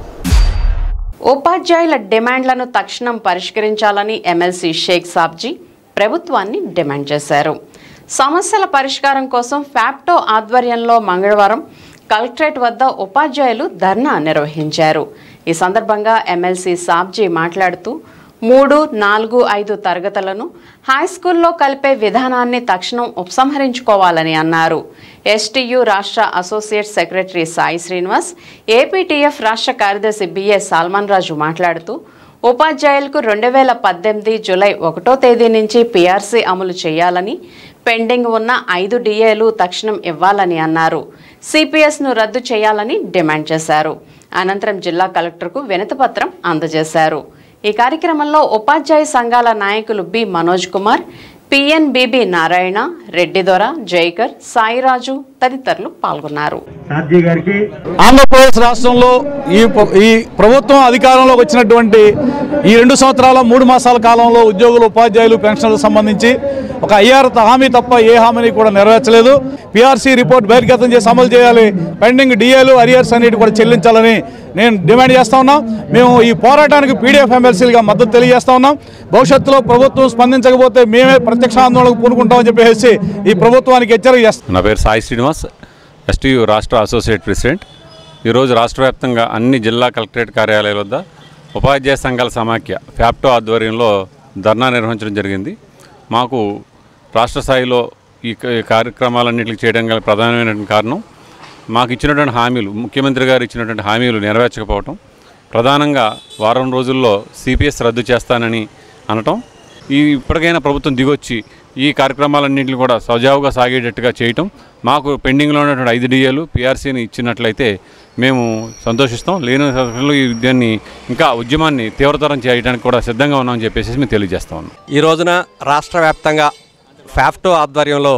ఉపాధ్యాయుల డిమాండ్లను తక్షణం పరిష్కరించాలని ఎమ్మెల్సీ షేక్ సాబ్జీ ప్రభుత్వాన్ని డిమాండ్ చేశారు సమస్యల పరిష్కారం కోసం ఫ్యాప్టో ఆధ్వర్యంలో మంగళవారం కలెక్టరేట్ వద్ద ఉపాధ్యాయులు ధర్నా నిర్వహించారు ఈ సందర్భంగా ఎమ్మెల్సీ సాబ్జీ మాట్లాడుతూ మూడు నాలుగు ఐదు తరగతులను హై స్కూల్లో కలిపే విధానాన్ని తక్షణం ఉపసంహరించుకోవాలని అన్నారు ఎస్టీయు రాష్ట్ర associate secretary Sai Srinivas APTF రాష్ట్ర కార్యదర్శి బిఎస్ సాల్మన్ రాజు మాట్లాడుతూ ఉపాధ్యాయులకు రెండు వేల పద్దెనిమిది జూలై ఒకటో తేదీ నుంచి పీఆర్సీ అమలు చేయాలని పెండింగ్ ఉన్న ఐదు డిఏలు తక్షణం ఇవ్వాలని అన్నారు సిపిఎస్ను రద్దు చేయాలని డిమాండ్ చేశారు అనంతరం జిల్లా కలెక్టర్కు వినతిపత్రం అందజేశారు ఈ కార్యక్రమంలో ఉపాధ్యాయ సంఘాల నాయకులు బి మనోజ్ కుమార్ పిఎన్బిబి నారాయణ రెడ్డిదొర జైకర్ సాయిరాజు తదితరులు పాల్గొన్నారు సాధ్య గారికి ఆంధ్రప్రదేశ్ రాష్ట్రంలో ఈ ప్ర- ఈ ప్రభుత్వం అధికారంలోకి వచ్చినటువంటి ఈ రెండు సంవత్సరాల మూడు మాసాల కాలంలో ఉద్యోగులు ఉపాధ్యాయులు పెన్షన్లకు సంబంధించి ఒక ఐఆర్ హామీ తప్ప ఏ హామీని కూడా నెరవేర్చలేదు పిఆర్సీ రిపోర్ట్ బహిర్గతం చేసి అమలు చేయాలి పెండింగ్ డిఏలు అరియర్స్ అన్నిటి కూడా చెల్లించాలని నేను డిమాండ్ చేస్తా ఉన్నాం మేము ఈ పోరాటానికి పీడీఎఫ్ ఎమ్మెల్సీలుగా మద్దతు తెలియజేస్తా ఉన్నాం భవిష్యత్తులో ప్రభుత్వం స్పందించకపోతే మేమే ప్రత్యక్ష ఆందోళనకు పూనుకుంటామని చెప్పేసి ఈ ప్రభుత్వానికి హెచ్చరిక చేస్తాం నా పేరు సాయి శ్రీనివాస్ ఎస్టీయు రాష్ట్ర అసోసియేట్ ప్రెసిడెంట్ ఈరోజు రాష్ట్ర వ్యాప్తంగా అన్ని జిల్లా కలెక్టరేట్ కార్యాలయాల వద్ద ఉపాధ్యాయ సంఘాల సమాఖ్య ఫ్యాప్టో ఆధ్వర్యంలో ధర్నా నిర్వహించడం జరిగింది మాకు రాష్ట్ర స్థాయిలో ఈ క- ఈ కార్యక్రమాలన్నింటికి చేయడం గల ప్రధానమైనటువంటి కారణం మాకు ఇచ్చినటువంటి హామీలు ముఖ్యమంత్రి గారు ఇచ్చినటువంటి హామీలు నెరవేర్చకపోవటం ప్రధానంగా వారం రోజుల్లో సిపిఎస్ రద్దు చేస్తానని అనటం ఈ ఇప్పటికైనా ప్రభుత్వం దిగొచ్చి ఈ కార్యక్రమాలన్నింటిని కూడా సజావుగా సాగేటట్టుగా చేయటం మాకు పెండింగ్లో ఉన్నటువంటి ఐదు డిఏలు పిఆర్సీని ఇచ్చినట్లయితే మేము సంతోషిస్తాం లేని సందర్భంలో ఈ దాన్ని ఇంకా ఉద్యమాన్ని తీవ్రతరం చేయడానికి కూడా సిద్ధంగా ఉన్నామని చెప్పేసి మేము తెలియజేస్తా ఉన్నాం ఈ రోజున రాష్ట్ర వ్యాప్తంగా ఫ్యాఫ్టో ఆధ్వర్యంలో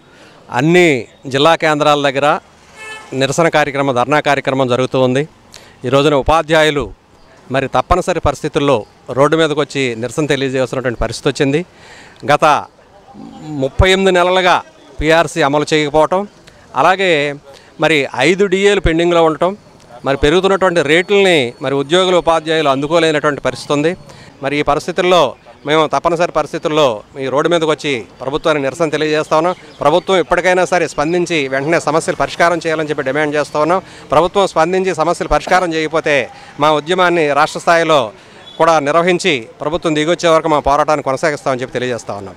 అన్ని జిల్లా కేంద్రాల దగ్గర నిరసన కార్యక్రమం ధర్నా కార్యక్రమం జరుగుతూ ఉంది ఈ రోజున ఉపాధ్యాయులు మరి తప్పనిసరి పరిస్థితుల్లో రోడ్డు మీదకి వచ్చి నిరసన తెలియజేస్తున్నటువంటి పరిస్థితి వచ్చింది గత ముప్పై ఎనిమిది నెలలుగా పిఆర్సీ అమలు చేయకపోవటం అలాగే మరి ఐదు డిఏలు పెండింగ్లో ఉండటం మరి పెరుగుతున్నటువంటి రేట్లని మరి ఉద్యోగులు ఉపాధ్యాయులు అందుకోలేనటువంటి పరిస్థితి ఉంది మరి ఈ పరిస్థితుల్లో మేము తప్పనిసరి పరిస్థితుల్లో ఈ రోడ్డు మీదకి వచ్చి ప్రభుత్వానికి నిరసన తెలియజేస్తా ఉన్నాం ప్రభుత్వం ఇప్పటికైనా సరే స్పందించి వెంటనే సమస్యలు పరిష్కారం చేయాలని చెప్పి డిమాండ్ చేస్తా ఉన్నాం ప్రభుత్వం స్పందించి సమస్యలు పరిష్కారం చేయకపోతే మా ఉద్యమాన్ని రాష్ట్ర స్థాయిలో కూడా నిర్వహించి ప్రభుత్వం దిగొచ్చే వరకు మా పోరాటాన్ని కొనసాగిస్తామని చెప్పి తెలియజేస్తా ఉన్నాం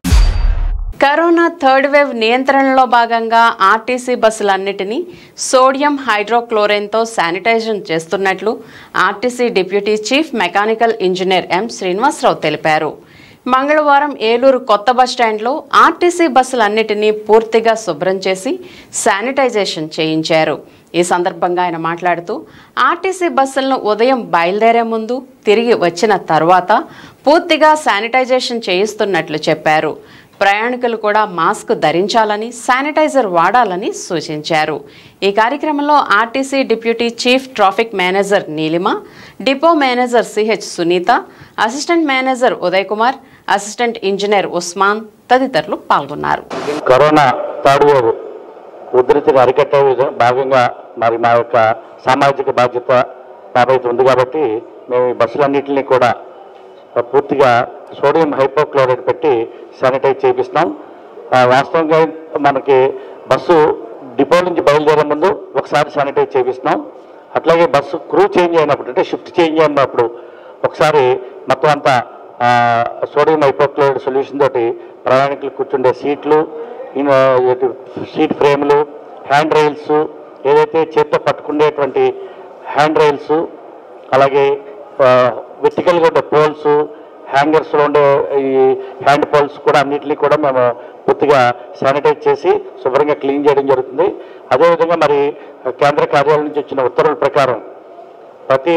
కరోనా థర్డ్ వేవ్ నియంత్రణలో భాగంగా ఆర్టీసీ బస్సులన్నిటినీ సోడియం హైడ్రోక్లోరైన్తో శానిటైజేషన్ చేస్తున్నట్లు RTC deputy chief mechanical engineer M Srinivasarao తెలిపారు మంగళవారం ఏలూరు కొత్త బస్టాండ్లో ఆర్టీసీ బస్సులన్నిటినీ పూర్తిగా శుభ్రం చేసి శానిటైజేషన్ చేయించారు ఈ సందర్భంగా ఆయన మాట్లాడుతూ ఆర్టీసీ బస్సులను ఉదయం బయలుదేరే ముందు తిరిగి వచ్చిన తర్వాత పూర్తిగా శానిటైజేషన్ చేయిస్తున్నట్లు చెప్పారు ప్రయాణికులు కూడా మాస్క్ ధరించాలని శానిటైజర్ వాడాలని సూచించారు ఈ కార్యక్రమంలో RTC deputy chief traffic manager Neelima depot manager CH Sunitha assistant manager Uday Kumar assistant engineer Usman తదితరులు పాల్గొన్నారు కరోనా థర్డ్ వేవ్ ఉధృతిని అరికట్టే విధ- భాగంగా మరి మా యొక్క సామాజిక బాధ్యత నాపైతే ఉంది కాబట్టి మేము ఈ బస్సులన్నింటినీ కూడా పూర్తిగా సోడియం హైపోక్లోరైడ్ పెట్టి శానిటైజ్ చేపిస్తాం ఆ, వాస్తవంగా మనకి బస్సు డిపో నుంచి బయలుదేరే ముందు ఒకసారి శానిటైజ్ చేపిస్తాం అట్లాగే బస్సు క్రూ చేంజ్ అయినప్పుడు అంటే షిఫ్ట్ చేంజ్ అయినప్పుడు ఒకసారి మొత్తం అంతా ఆ, సోడియం హైపోక్లోరైడ్ సొల్యూషన్ తోటి ప్రయాణికులు కూర్చుండే సీట్లు ఇన్- ఇటు సీట్ ఫ్రేమ్లు హ్యాండ్ రైల్స్ ఏదైతే చేత్తో పట్టుకునేటువంటి హ్యాండ్ రైల్స్ అలాగే వెర్టికల్గా ఉండే పోల్స్ హ్యాంగర్స్లో ఉండే ఈ హ్యాండ్ పోల్స్ కూడా అన్నిటినీ కూడా మేము పూర్తిగా శానిటైజ్ చేసి శుభ్రంగా క్లీన్ చేయడం జరుగుతుంది అదేవిధంగా మరి కేంద్ర కార్యాలయం నుంచి వచ్చిన ఉత్తర్వుల ప్రకారం ప్రతి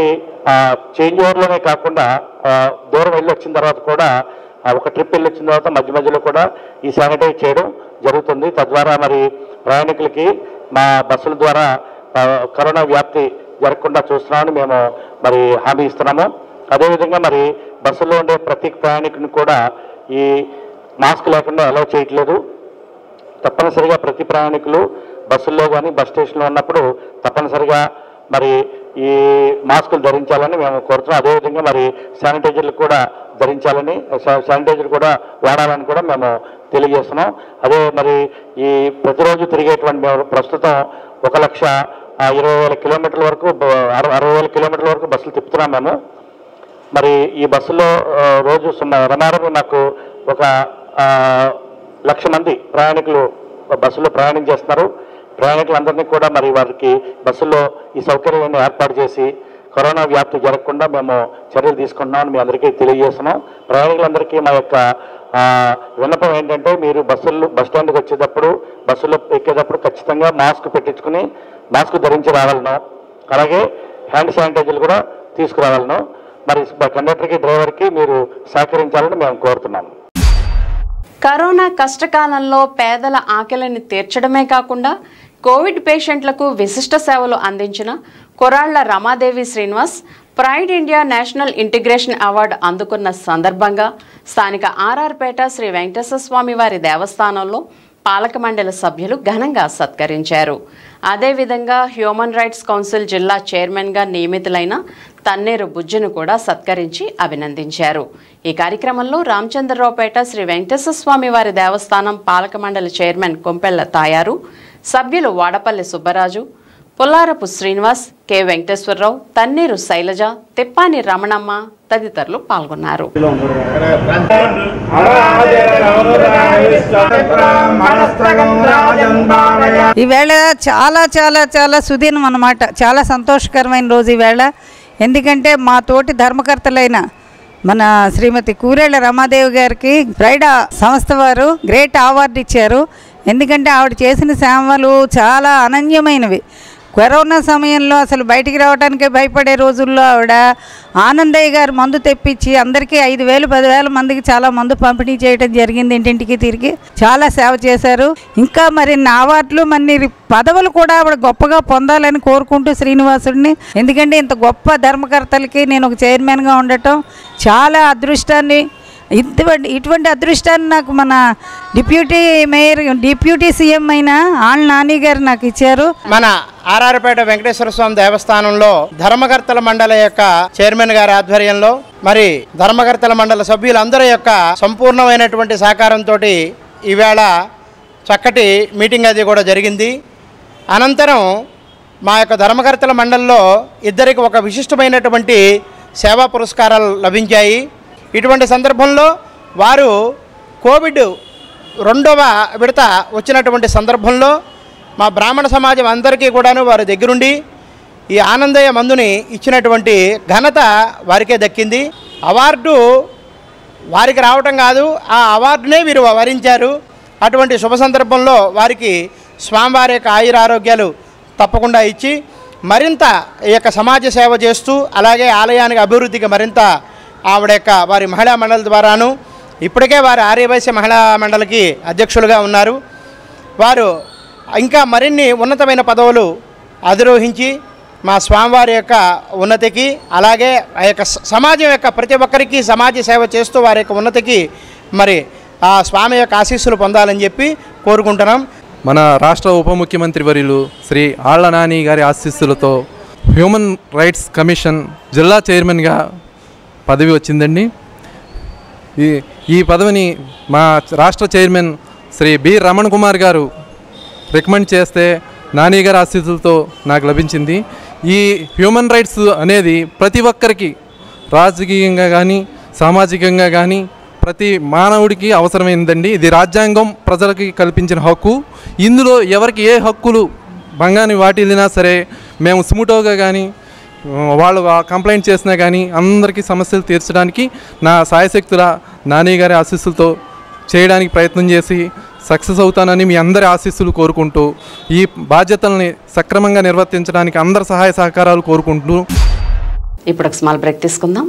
చేంజ్ ఓవర్లోనే కాకుండా ఆ, దూరం వెళ్ళి వచ్చిన తర్వాత కూడా ఆ, ఒక ట్రిప్ వెళ్ళి వచ్చిన తర్వాత మధ్య మధ్యలో కూడా ఈ శానిటైజ్ చేయడం జరుగుతుంది తద్వారా మరి ప్రయాణికులకి మా బస్సుల ద్వారా ఆ, కరోనా వ్యాప్తి జరగకుండా చూస్తున్నామని మేము మరి హామీ ఇస్తున్నాము అదేవిధంగా మరి బస్సులో ఉండే ప్రతి ప్రయాణికుని కూడా ఈ మాస్క్ లేకుండా అలౌ చేయట్లేదు తప్పనిసరిగా ప్రతి ప్రయాణికులు బస్సుల్లో కానీ బస్ స్టేషన్లో ఉన్నప్పుడు తప్పనిసరిగా మరి ఈ మాస్కులు ధరించాలని మేము కోరుతున్నాం అదేవిధంగా మరి శానిటైజర్లు కూడా ధరించాలని శా- శానిటైజర్ కూడా వాడాలని కూడా మేము తెలియజేస్తున్నాం అదే మరి ఈ ప్రతిరోజు తిరిగేటువంటి మేము ప్రస్తుతం ఒక లక్ష ఆ, ఇరవై వేల కిలోమీటర్ల వరకు బ- అరవై అరవై వేల కిలోమీటర్ల వరకు బస్సులు తిప్పుతున్నాం మేము మరి ఈ బస్సులో ఆ, రోజు సుమ రమారమి నాకు ఒక ఆ, లక్ష మంది ప్రయాణికులు బస్సులో ప్రయాణం చేస్తున్నారు ప్రయాణికులందరినీ కూడా మరి వారికి బస్సులో ఈ సౌకర్యాలను ఏర్పాటు చేసి కరోనా వ్యాప్తి జరగకుండా మేము చర్యలు తీసుకుంటున్నామని మీ అందరికీ తెలియజేస్తున్నాం ప్రయాణికులందరికీ మా యొక్క ఆ, విన్నపం ఏంటంటే మీరు బస్సులు బస్ స్టాండ్కి వచ్చేటప్పుడు బస్సులో ఎక్కేటప్పుడు ఖచ్చితంగా మాస్క్ పెట్టించుకుని మాస్క్ ధరించి రావాలను అలాగే హ్యాండ్ శానిటైజర్లు కూడా తీసుకురావాలను మరి కండక్టర్కి డ్రైవర్కి మీరు సహకరించాలని మేము కోరుతున్నాము కరోనా కష్టకాలంలో పేదల ఆకలిని తీర్చడమే కాకుండా కోవిడ్ పేషెంట్లకు విశిష్ట సేవలు అందించిన Koralla Ramadevi Srinivas pride India national integration award అందుకున్న సందర్భంగా స్థానిక ఆర్ఆర్పేట శ్రీ వెంకటేశ్వర స్వామి వారి దేవస్థానంలో పాలక మండలి సభ్యులు ఘనంగా సత్కరించారు అదేవిధంగా హ్యూమన్ రైట్స్ కౌన్సిల్ జిల్లా చైర్మన్గా నియమితులైన తన్నేరు బుజ్జును కూడా సత్కరించి అభినందించారు ఈ కార్యక్రమంలో రామచంద్రరావుపేట శ్రీ వెంకటేశ్వర స్వామి వారి దేవస్థానం పాలక మండలి చైర్మన్ కొంపెళ్ల తాయారు సభ్యులు వాడపల్లి సుబ్బరాజు పుల్లారపు శ్రీనివాస్ కె వెంకటేశ్వరరావు తన్నీరు శైలజ తిప్పాని రమణమ్మ తదితరులు పాల్గొన్నారు ఈవేళ చాలా చాలా చాలా సుదీనం అన్నమాట చాలా సంతోషకరమైన రోజు ఈవేళ ఎందుకంటే మా తోటి ధర్మకర్తలైన మన శ్రీమతి కూరేళ్ల రమాదేవి గారికి ప్రైడా సంస్థ వారు గ్రేట్ అవార్డు ఇచ్చారు ఎందుకంటే ఆవిడ చేసిన సేవలు చాలా అనన్యమైనవి కరోనా సమయంలో అసలు బయటికి రావడానికే భయపడే రోజుల్లో ఆవిడ ఆనందయ్య గారు మందు తెప్పించి అందరికీ ఐదు వేలు పదివేల మందికి చాలా మందు పంపిణీ చేయడం జరిగింది ఇంటింటికి తిరిగి చాలా సేవ చేశారు ఇంకా మరి నా అవార్డులు మరి పదవులు కూడా ఆవిడ గొప్పగా పొందాలని కోరుకుంటూ శ్రీనివాసుడిని ఎందుకంటే ఇంత గొప్ప ధర్మకర్తలకి నేను ఒక చైర్మన్గా ఉండటం చాలా అదృష్టాన్ని ఇటువంటి ఇటువంటి అదృష్టాన్ని నాకు మన డిప్యూటీ మేయర్ డిప్యూటీ సీఎం అయిన ఆళ్ళ నాని గారు నాకు ఇచ్చారు మన ఆర్ఆర్పేట వెంకటేశ్వర స్వామి దేవస్థానంలో ధర్మకర్తల మండలి యొక్క చైర్మన్ గారి ఆధ్వర్యంలో మరి ధర్మకర్తల మండలి సభ్యులందరి యొక్క సంపూర్ణమైనటువంటి సహకారంతో ఈవేళ చక్కటి మీటింగ్ అది కూడా జరిగింది అనంతరం మా యొక్క ధర్మకర్తల మండలిలో ఇద్దరికి ఒక విశిష్టమైనటువంటి సేవా పురస్కారాలు లభించాయి ఇటువంటి సందర్భంలో వారు కోవిడ్ రెండవ విడత వచ్చినటువంటి సందర్భంలో మా బ్రాహ్మణ సమాజం అందరికీ కూడాను వారి దగ్గరుండి ఈ ఆనందయ్య మందుని ఇచ్చినటువంటి ఘనత వారికే దక్కింది అవార్డు వారికి రావటం కాదు ఆ అవార్డునే వీరు వరించారు అటువంటి శుభ సందర్భంలో వారికి స్వామివారి యొక్క ఆయురారోగ్యాలు తప్పకుండా ఇచ్చి మరింత ఈ యొక్క సమాజ సేవ చేస్తూ అలాగే ఆలయానికి అభివృద్ధికి మరింత ఆవిడ యొక్క వారి మహిళా మండలి ద్వారాను ఇప్పటికే వారు ఆర్యవైశ్య మహిళా మండలికి అధ్యక్షులుగా ఉన్నారు వారు ఇంకా మరిన్ని ఉన్నతమైన పదవులు అధిరోహించి మా స్వామివారి యొక్క ఉన్నతికి అలాగే ఆ యొక్క స- సమాజం యొక్క ప్రతి ఒక్కరికి సమాజ సేవ చేస్తూ వారి యొక్క ఉన్నతికి మరి ఆ స్వామి యొక్క ఆశీస్సులు పొందాలని చెప్పి కోరుకుంటున్నాం మన రాష్ట్ర ఉప ముఖ్యమంత్రి వర్యులు శ్రీ ఆళ్ల నాని గారి ఆశీస్సులతో హ్యూమన్ రైట్స్ కమిషన్ జిల్లా చైర్మన్గా పదవి వచ్చిందండి ఈ ఈ పదవిని మా రాష్ట్ర chairman Shri B Raman Kumar garu recommend చేస్తే నాని గారి ఆశీస్సులతో నాకు లభించింది ఈ హ్యూమన్ రైట్స్ అనేది ప్రతి ఒక్కరికి రాజకీయంగా కానీ సామాజికంగా కానీ ప్రతి మానవుడికి అవసరమైందండి ఇది రాజ్యాంగం ప్రజలకి కల్పించిన హక్కు ఇందులో ఎవరికి ఏ హక్కులు భంగాన్ని వాటిల్లినా సరే మేము సుముటోగా కానీ వాళ్ళు ఆ కంప్లైంట్ చేసినా కానీ అందరికీ సమస్యలు తీర్చడానికి నా సాయశక్తుల నాని గారి ఆశీస్సులతో చేయడానికి ప్రయత్నం చేసి సక్సెస్ అవుతానని మీ అందరి ఆశీస్సులు కోరుకుంటూ ఈ బాధ్యతల్ని సక్రమంగా నిర్వర్తించడానికి అందరి సహాయ సహకారాలు కోరుకుంటూ ఇప్పుడు ఒక స్మాల్ బ్రేక్ తీసుకుందాం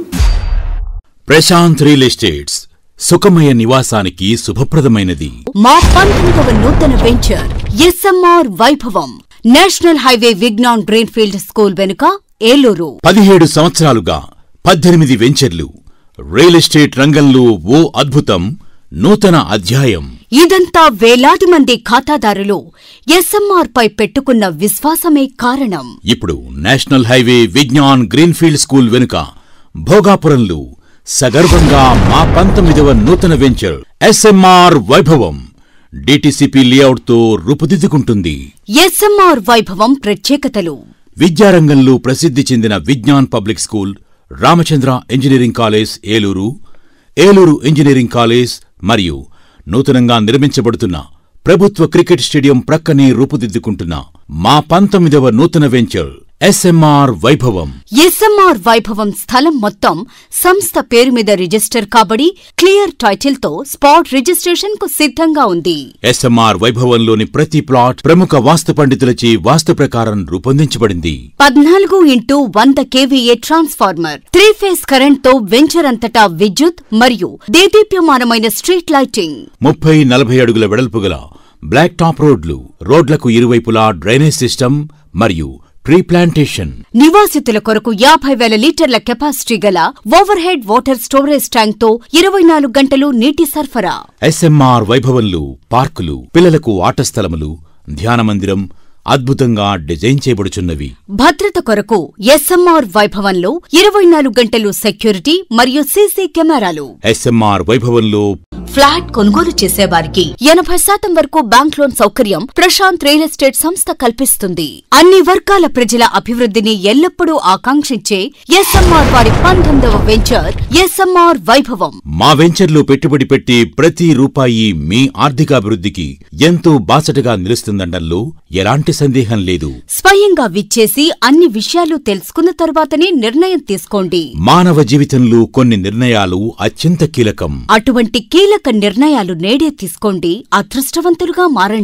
ప్రశాంత్ రియల్ ఎస్టేట్స్ సుఖమయ నివాసానికి శుభప్రదమైనది మా పంతొమ్మిదవ నూతన venture SMR Vaibhavam national highway Vignan greenfield school వెనుక ఏలూరు పదిహేడు సంవత్సరాలుగా పద్దెనిమిది వెంచర్లు రియల్ ఎస్టేట్ రంగంలో ఓ అద్భుతం నూతన అధ్యాయం ఇదంతా వేలాది మంది ఖాతాదారులు ఎస్ఎంఆర్ పై పెట్టుకున్న విశ్వాసమే కారణం ఇప్పుడు national highway Vignan greenfield school వెనుక భోగాపురంలో సగర్వంగా మా పంతొమ్మిదవ నూతన వెంచర్ ఎస్ఎంఆర్ వైభవం డిటిసిపి లేఅవుట్తో రూపుదిద్దుకుంటుంది ఎస్ఎంఆర్ వైభవం ప్రత్యేకతలు విద్యారంగంలో ప్రసిద్ధి చెందిన Vignan public school Ramachandra engineering college Eluru Eluru engineering college మరియు నూతనంగా నిర్మించబడుతున్న ప్రభుత్వ క్రికెట్ స్టేడియం ప్రక్కనే రూపుదిద్దుకుంటున్న మా పంతొమ్మిదవ నూతన వెంచర్ ఎస్ఎంఆర్ వైభవం ఎస్ఎంఆర్ వైభవం స్థలం మొత్తం సంస్థ పేరు మీద రిజిస్టర్ కాబడి క్లియర్ టైటిల్ తో స్పాట్ రిజిస్ట్రేషన్ కు సిద్ధంగా ఉంది ఎస్ఎంఆర్ వైభవంలోని ప్రతి ప్లాట్ ప్రముఖ వాస్తు పండితులచే వాస్తు ప్రకారం రూపొందించబడింది పద్నాలుగు ఇంటూ వంద KVA transformer three phase current తో వెంచర్ అంతటా విద్యుత్ మరియు దేదీప్యమానమైన స్ట్రీట్ లైటింగ్ ముప్పై నలభై అడుగుల వెడల్పు గల బ్లాక్ టాప్ రోడ్లు రోడ్లకు ఇరువైపులా డ్రైనేజ్ సిస్టమ్ మరియు ట్రీ ప్లాంటేషన్ నివాసితుల కొరకు యాభై వేల లీటర్ల కెపాసిటీ గల overhead water storage tank తో ఇరవై నాలుగు గంటలు నీటి సరఫరా ఎస్ఎంఆర్ వైభవంలో పార్కులు పిల్లలకు ఆట స్థలములు ధ్యాన మందిరం అద్భుతంగా డిజైన్ చేయబడుచున్నవి భద్రత కొరకు ఎస్ఎంఆర్ వైభవంలో ఇరవై నాలుగు గంటలు సెక్యూరిటీ మరియు సీసీ కెమెరాలు ఎస్ఎంఆర్ వైభవంలో ఫ్లాట్ కొనుగోలు చేసేవారికి ఎనభై శాతం వరకు బ్యాంక్ లోన్ సౌకర్యం ప్రశాంత్ రియల్ ఎస్టేట్ సంస్థ కల్పిస్తుంది అన్ని వర్గాల ప్రజల అభివృద్ధిని ఎల్లప్పుడూ ఆకాంక్షించే ఎస్ఎంఆర్ వారి పంతొమ్మిదవ వెంచర్ ఎస్ఎంఆర్ వైభవం మా వెంచర్లో పెట్టుబడి పెట్టి ప్రతి రూపాయి మీ ఆర్థికాభివృద్ధికి ఎంతో బాసటగా నిలుస్తుందనడంలో ఎలాంటి సందేహం లేదు స్వయంగా విచ్చేసి అన్ని విషయాలు తెలుసుకున్న తర్వాతనే నిర్ణయం తీసుకోండి మానవ జీవితంలో కొన్ని నిర్ణయాలు అత్యంత కీలకం అటువంటి కీలక నిర్ణయాలు నేడే తీసుకోండి అదృష్టవంతులుగా మారండి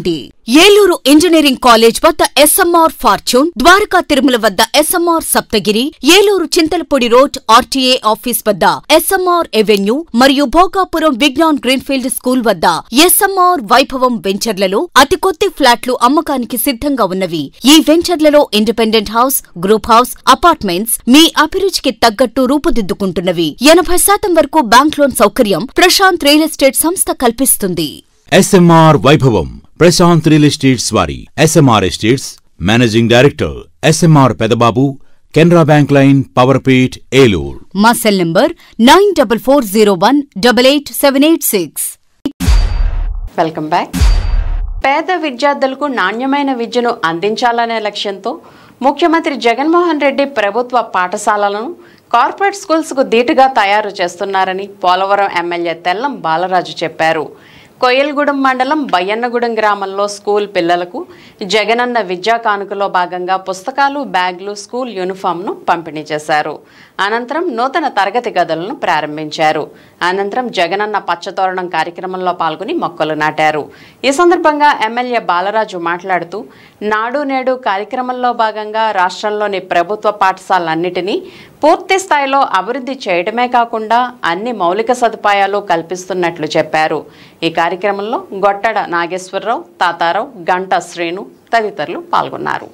ఏలూరు ఇంజనీరింగ్ కాలేజ్ వద్ద ఎస్ఎంఆర్ ఫార్చ్యూన్ ద్వారకా తిరుమల వద్ద SMR Saptagiri Eluru Chintalapudi road RTA office వద్ద ఎస్ఎంఆర్ ఎవెన్యూ మరియు భోగాపురం విజ్ఞాన్ గ్రీన్ఫీల్డ్ స్కూల్ వద్ద ఎస్ఎంఆర్ వైభవం వెంచర్లలో అతి కొద్ది ఫ్లాట్లు అమ్మకానికి సిద్ధంగా ఉన్నవి ఈ వెంచర్లలో independent house group house apartments మీ అభిరుచికి తగ్గట్టు రూపుదిద్దుకుంటున్నవి ఎనభై శాతం వరకు బ్యాంక్ లోన్ సౌకర్యం ప్రశాంత్ రియల్ ఎస్టేట్ సంస్థ కల్పిస్తుంది SMR Vaibhavam Prashant real estates వారి SMR estates managing director SMR Pedababu Canara bank line Powerpet Eluru మా cell number nine double four zero one double eight seven eight six welcome back పేద విద్యార్థులకు నాణ్యమైన విద్యను అందించాలనే లక్ష్యంతో ముఖ్యమంత్రి జగన్మోహన్ రెడ్డి ప్రభుత్వ పాఠశాలలను కార్పొరేట్ స్కూల్స్కు ధీటుగా తయారు చేస్తున్నారని పోలవరం ఎమ్మెల్యే తెల్లం బాలరాజు చెప్పారు కొయ్యలగూడెం మండలం బయ్యన్నగూడెం గ్రామంలో స్కూల్ పిల్లలకు జగనన్న విద్యా కానుకలో భాగంగా పుస్తకాలు బ్యాగులు స్కూల్ యూనిఫామ్ను పంపిణీ చేశారు అనంతరం నూతన తరగతి గదులను ప్రారంభించారు అనంతరం జగనన్న పచ్చతోరణం కార్యక్రమంలో పాల్గొని మొక్కలు నాటారు ఈ సందర్భంగా ఎమ్మెల్యే బాలరాజు మాట్లాడుతూ నాడు నేడు కార్యక్రమంలో భాగంగా రాష్ట్రంలోని ప్రభుత్వ పాఠశాలన్నిటినీ పూర్తి స్థాయిలో అభివృద్ధి చేయడమే కాకుండా అన్ని మౌలిక సదుపాయాలు కల్పిస్తున్నట్లు చెప్పారు ఈ కార్యక్రమంలో గొట్టడ నాగేశ్వరరావు తాతారావు గంట శ్రీను తదితరులు పాల్గొన్నారు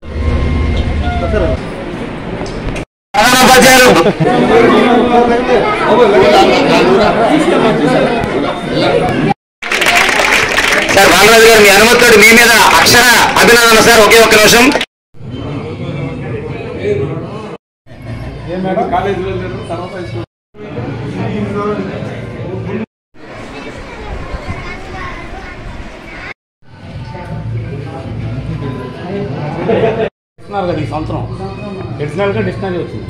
సార్ బాలరాజు గారు మీ అనుమతితో మీ మీద అక్షర అభినందన సార్ ఒకే ఒక్క నిమిషం ఇస్తున్నారు కదా ఈ సంవత్సరం ఎడిషనల్గా డిక్షనరీ వచ్చింది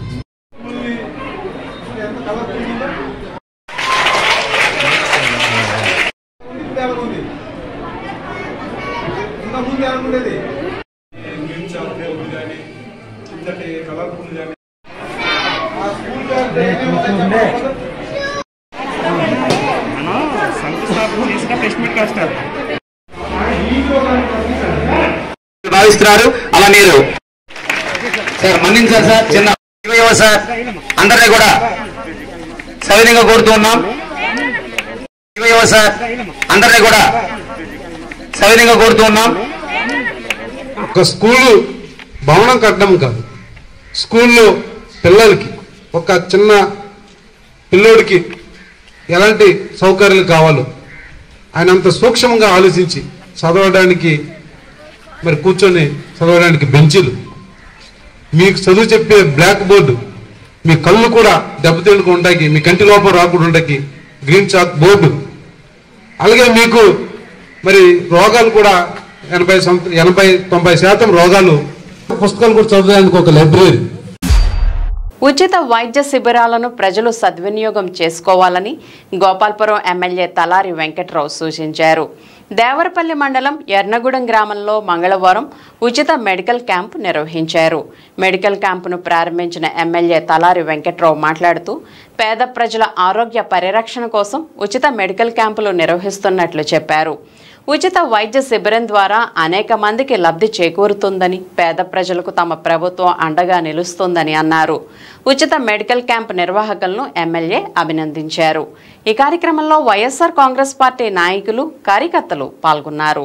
భావిస్తున్నారు అలా మీరు సార్ మన్నించారు సార్ చిన్న ఇవ్వ సార్ అందరినీ కూడా సవినీయంగా కోరుతూ ఉన్నాం ఇవ్వ సార్ అందరినీ కూడా సవినీయంగా కోరుతూ ఉన్నాం ఒక స్కూలు భవనం కట్టడం కాదు స్కూల్లో పిల్లలకి ఒక చిన్న పిల్లోడికి ఎలాంటి సౌకర్యాలు కావాలో ఆయన అంత సూక్ష్మంగా ఆలోచించి చదవడానికి మరి కూర్చొని చదవడానికి బెంచీలు మీకు చదువు చెప్పే బ్లాక్ బోర్డు మీ కళ్ళు కూడా దెబ్బతిండకుండా ఉండడానికి మీ కంటి లోపల రాకుండా ఉండడానికి గ్రీన్ చాక్ బోర్డు అలాగే మీకు మరి రోగాలు కూడా ఎనభై సంవ- ఎనభై తొంభై శాతం రోగాలు పుస్తకాలు కూడా చదవడానికి ఒక లైబ్రరీ ఉచిత వైద్య శిబిరాలను ప్రజలు సద్వినియోగం చేసుకోవాలని గోపాల్పురం ఎమ్మెల్యే తలారి వెంకట్రావు సూచించారు దేవరపల్లి మండలం ఎర్నగూడెం గ్రామంలో మంగళవారం ఉచిత మెడికల్ క్యాంపు నిర్వహించారు మెడికల్ క్యాంపును ప్రారంభించిన ఎమ్మెల్యే తలారి వెంకట్రావు మాట్లాడుతూ పేద ప్రజల ఆరోగ్య పరిరక్షణ కోసం ఉచిత మెడికల్ క్యాంపులు నిర్వహిస్తున్నట్లు చెప్పారు ఉచిత వైద్య శిబిరం ద్వారా అనేక మందికి లబ్ధి చేకూరుతుందని పేద ప్రజలకు తమ ప్రభుత్వం అండగా నిలుస్తుందని అన్నారు ఉచిత మెడికల్ క్యాంప్ నిర్వాహకులను ఎమ్మెల్యే అభినందించారు ఈ కార్యక్రమంలో వైఎస్ఆర్ కాంగ్రెస్ పార్టీ నాయకులు కార్యకర్తలు పాల్గొన్నారు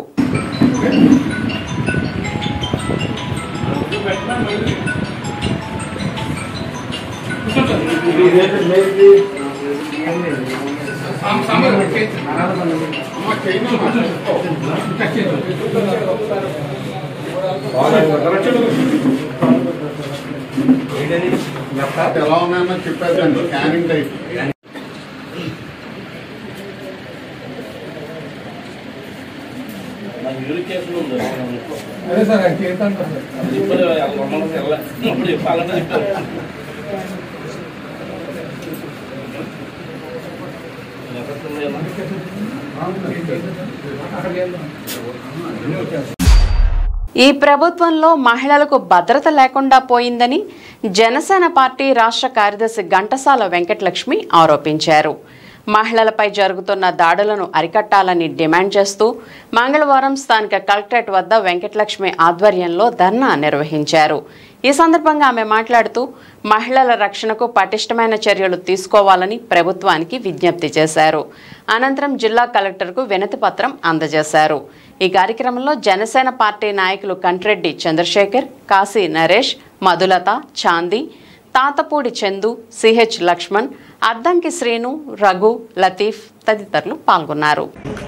ఎలా ఉన్నాయో చెప్పేదండి స్కానింగ్ టైప్ అదే సార్ ఆయన చేస్తాను ఈ ప్రభుత్వంలో మహిళలకు భద్రత లేకుండా పోయిందని జనసేన పార్టీ రాష్ట్ర కార్యదర్శి ఘంటసాల వెంకటలక్ష్మి ఆరోపించారు మహిళలపై జరుగుతున్న దాడులను అరికట్టాలని డిమాండ్ చేస్తూ మంగళవారం స్థానిక కలెక్టరేట్ వద్ద వెంకటలక్ష్మి ఆధ్వర్యంలో ధర్నా నిర్వహించారు ఈ సందర్భంగా ఆమె మాట్లాడుతూ మహిళల రక్షణకు పటిష్టమైన చర్యలు తీసుకోవాలని ప్రభుత్వానికి విజ్ఞప్తి చేశారు అనంతరం జిల్లా కలెక్టర్కు వినతి పత్రం అందజేశారు ఈ కార్యక్రమంలో జనసేన పార్టీ నాయకులు కంట్రెడ్డి చంద్రశేఖర్ కాశీ నరేష్ మధులత చాంది తాతపూడి చందు సిహెచ్ లక్ష్మణ్ అద్దంకి శ్రీను రఘు లతీఫ్ తదితరులు పాల్గొన్నారు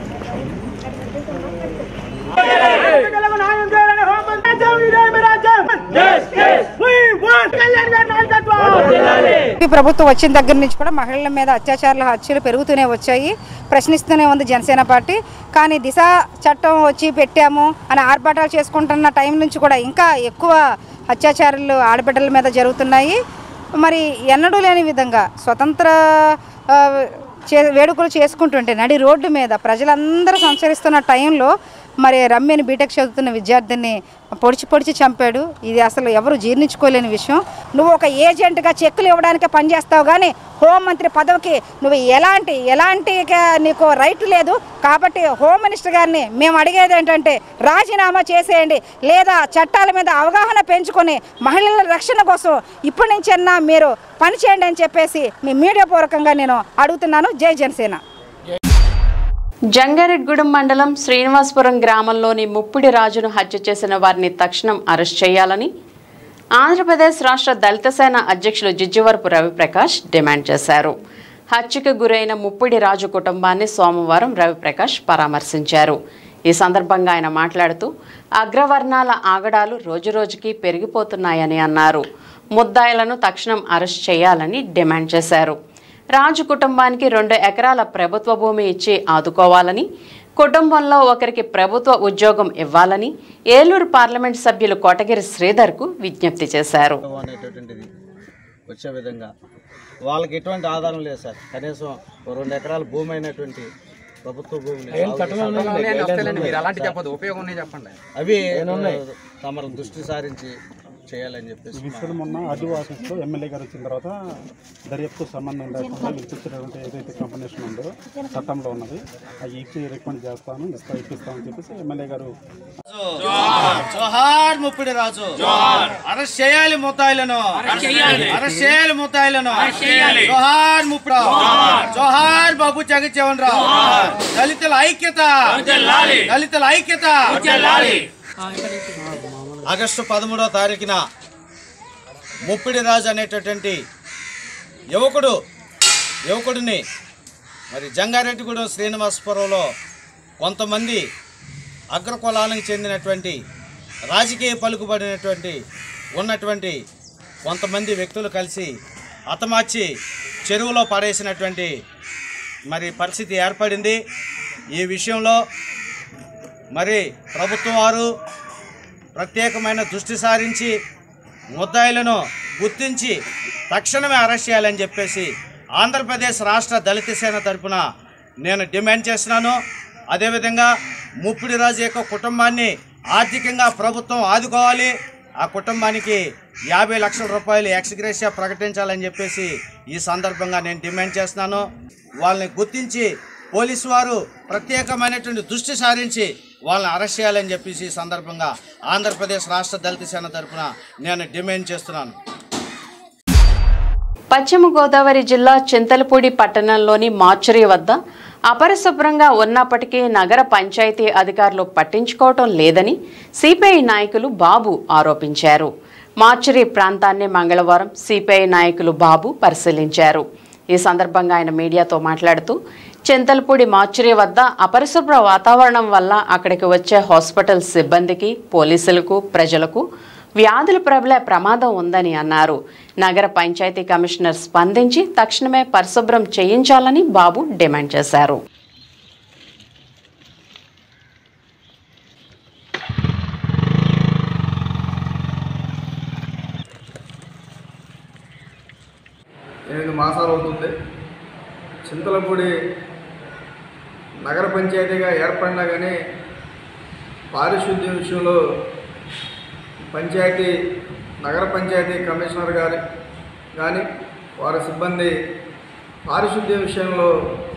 ఈ ప్రభుత్వం వచ్చిన దగ్గర నుంచి కూడా మహిళల మీద అత్యాచారాలు హత్యలు పెరుగుతూనే వచ్చాయి ప్రశ్నిస్తూనే ఉంది జనసేన పార్టీ కానీ దిశ చట్టం వచ్చి పెట్టాము అని ఆర్భాటాలు చేసుకుంటున్న టైం నుంచి కూడా ఇంకా ఎక్కువ అత్యాచారాలు ఆడబిడ్డల మీద జరుగుతున్నాయి మరి ఎన్నడూ లేని విధంగా స్వతంత్ర ఆ, చే వేడుకలు చేసుకుంటుంటే నడి రోడ్డు మీద ప్రజలందరూ సంచరిస్తున్న టైంలో మరి రమ్యని బీటెక్ చదువుతున్న విద్యార్థిని పొడిచి పొడిచి చంపాడు ఇది అసలు ఎవరు జీర్ణించుకోలేని విషయం నువ్వు ఒక ఏజెంట్గా చెక్కులు ఇవ్వడానికి పనిచేస్తావు కానీ హోంమంత్రి పదవికి నువ్వు ఎలాంటి ఎలాంటి క- నీకు రైట్ లేదు కాబట్టి హోమ్ మినిస్టర్ గారిని మేము అడిగేది ఏంటంటే రాజీనామా చేసేయండి లేదా చట్టాల మీద అవగాహన పెంచుకొని మహిళల రక్షణ కోసం ఇప్పటి నుంచన్నా మీరు పనిచేయండి అని చెప్పేసి మీ మీడియా పూర్వకంగా నేను అడుగుతున్నాను జై జనసేన జంగారెడ్గూడెం మండలం శ్రీనివాసపురం గ్రామంలోని ముప్పిడి రాజును హత్య చేసిన వారిని తక్షణం అరెస్ట్ చేయాలని ఆంధ్రప్రదేశ్ రాష్ట్ర దళిత సేన అధ్యక్షులు జిజ్జివరపు రవిప్రకాష్ డిమాండ్ చేశారు హత్యకు గురైన ముప్పిడి రాజు కుటుంబాన్ని సోమవారం రవిప్రకాష్ పరామర్శించారు ఈ సందర్భంగా ఆయన మాట్లాడుతూ అగ్రవర్ణాల ఆగడాలు రోజురోజుకి పెరిగిపోతున్నాయని అన్నారు ముద్దాయిలను తక్షణం అరెస్ట్ చేయాలని డిమాండ్ చేశారు రాజు కుటుంబానికి రెండు ఎకరాల ప్రభుత్వ భూమి ఇచ్చి ఆదుకోవాలని కుటుంబంలో ఒకరికి ప్రభుత్వ ఉద్యోగం ఇవ్వాలని ఏలూరు పార్లమెంట్ సభ్యులు కోటగిరి శ్రీధర్కు విజ్ఞప్తి చేశారు అనేటటువంటిది వచ్చే విధంగా వాళ్ళకి ఎటువంటి ఆధారం లేదు సార్ కనీసం ఓ రెండు ఎకరాల భూమి అయినటువంటి ప్రభుత్వ భూమిని ఏం సాగు చట్టంలో చేసే ఉన్నాయి, అవకాశం వస్తాయిలేండి. లేదు మీరు అలాంటి సార్. చెప్పొద్దు, ఉపయోగం ఉన్నాయి చెప్పండి. అవి ఏమున్నాయి? తమరు దృష్టి సారించి చేయాలని చెప్పేసి ఈ విషయం మొన్న ఆర్డీఓ ఆఫీస్లో ఎమ్మెల్యే గారు వచ్చిన తర్వాత దర్యాప్తు సంబంధం లేకుండా ఇప్పించినటువంటి ఏదైతే కంపెనీషన్ ఉందో చట్టంలో ఉన్నది అవి ఇచ్చి రికమెండ్ చేస్తాను ఇస్తా ఇప్పిస్తామని చెప్పేసి ఎమ్మెల్యే గారు జోహార్ ముప్పిడి రాజు అరెస్ట్ చేయాలి ముద్దాయిలను చేయాలి. అరెస్ట్ చేయాలి ముద్దాయిలను అరెస్ట్ చేయాలి. జోహార్ ముప్పుడు జోహార్. జోహార్ బాబు జగజ్జీవన్ రావు జోహార్. దళితుల ఐక్యత వర్ధిల్లాలి. దళితుల ఐక్యత వర్ధిల్లాలి. ఆగస్టు పదమూడవ తారీఖున ముప్పిడి రాజు అనేటటువంటి యువకుడు యువకుడిని మరి జంగారెడ్డిగూడెం శ్రీనివాసపురంలో కొంతమంది అగ్రకులాలకు చెందినటువంటి రాజకీయ పలుకుబడినటువంటి ఉన్నటువంటి కొంతమంది వ్యక్తులు కలిసి హతమార్చి చెరువులో పడేసినటువంటి మరి పరిస్థితి ఏర్పడింది ఈ విషయంలో మరి ప్రభుత్వం వారు ప్రత్యేకమైన దృష్టి సారించి ముద్దాయిలను గుర్తించి తక్షణమే అరెస్ట్ చేయాలని చెప్పేసి ఆంధ్రప్రదేశ్ రాష్ట్ర దళిత సేన తరపున నేను డిమాండ్ చేస్తున్నాను అదేవిధంగా ముప్పిడి రాజు యొక్క కుటుంబాన్ని ఆర్థికంగా ప్రభుత్వం ఆదుకోవాలి ఆ కుటుంబానికి యాభై లక్షల రూపాయలు ఎక్స్గ్రేషియా ప్రకటించాలని చెప్పేసి ఈ సందర్భంగా నేను డిమాండ్ చేస్తున్నాను వాళ్ళని గుర్తించి పోలీసు వారు ప్రత్యేకమైనటువంటి దృష్టి సారించి వాళ్ళని అరెస్ట్ చేయాలని చెప్పేసి ఈ సందర్భంగా ఆంధ్రప్రదేశ్ రాష్ట్ర దళిత సేన తరపున నేను డిమాండ్ చేస్తున్నాను పశ్చిమ గోదావరి జిల్లా చింతలపూడి పట్టణంలోని మార్చురీ వద్ద అపరిశుభ్రంగా ఉన్నప్పటికీ నగర పంచాయతీ అధికారులు పట్టించుకోవటం లేదని సిపిఐ నాయకులు బాబు ఆరోపించారు మార్చురీ ప్రాంతాన్ని మంగళవారం సిపిఐ నాయకులు బాబు పరిశీలించారు ఈ సందర్భంగా ఆయన మీడియాతో మాట్లాడుతూ చింతలపూడి మార్చురీ వద్ద అపరిశుభ్ర వాతావరణం వల్ల అక్కడికి వచ్చే హాస్పిటల్ సిబ్బందికి పోలీసులకు ప్రజలకు వ్యాధులు ప్రబలే ప్రమాదం ఉందని అన్నారు నగర పంచాయతీ కమిషనర్ స్పందించి తక్షణమే పరిశుభ్రం చేయించాలని బాబు డిమాండ్ చేశారు ఎనిమిది మాసాలు అవుతుంది చింతలపూడి నగర పంచాయతీగా ఏర్పడినా కానీ పారిశుద్ధ్యం విషయంలో పంచాయతీ నగర పంచాయతీ కమిషనర్ గారి కానీ వారి సిబ్బంది పారిశుద్ధ్య విషయంలో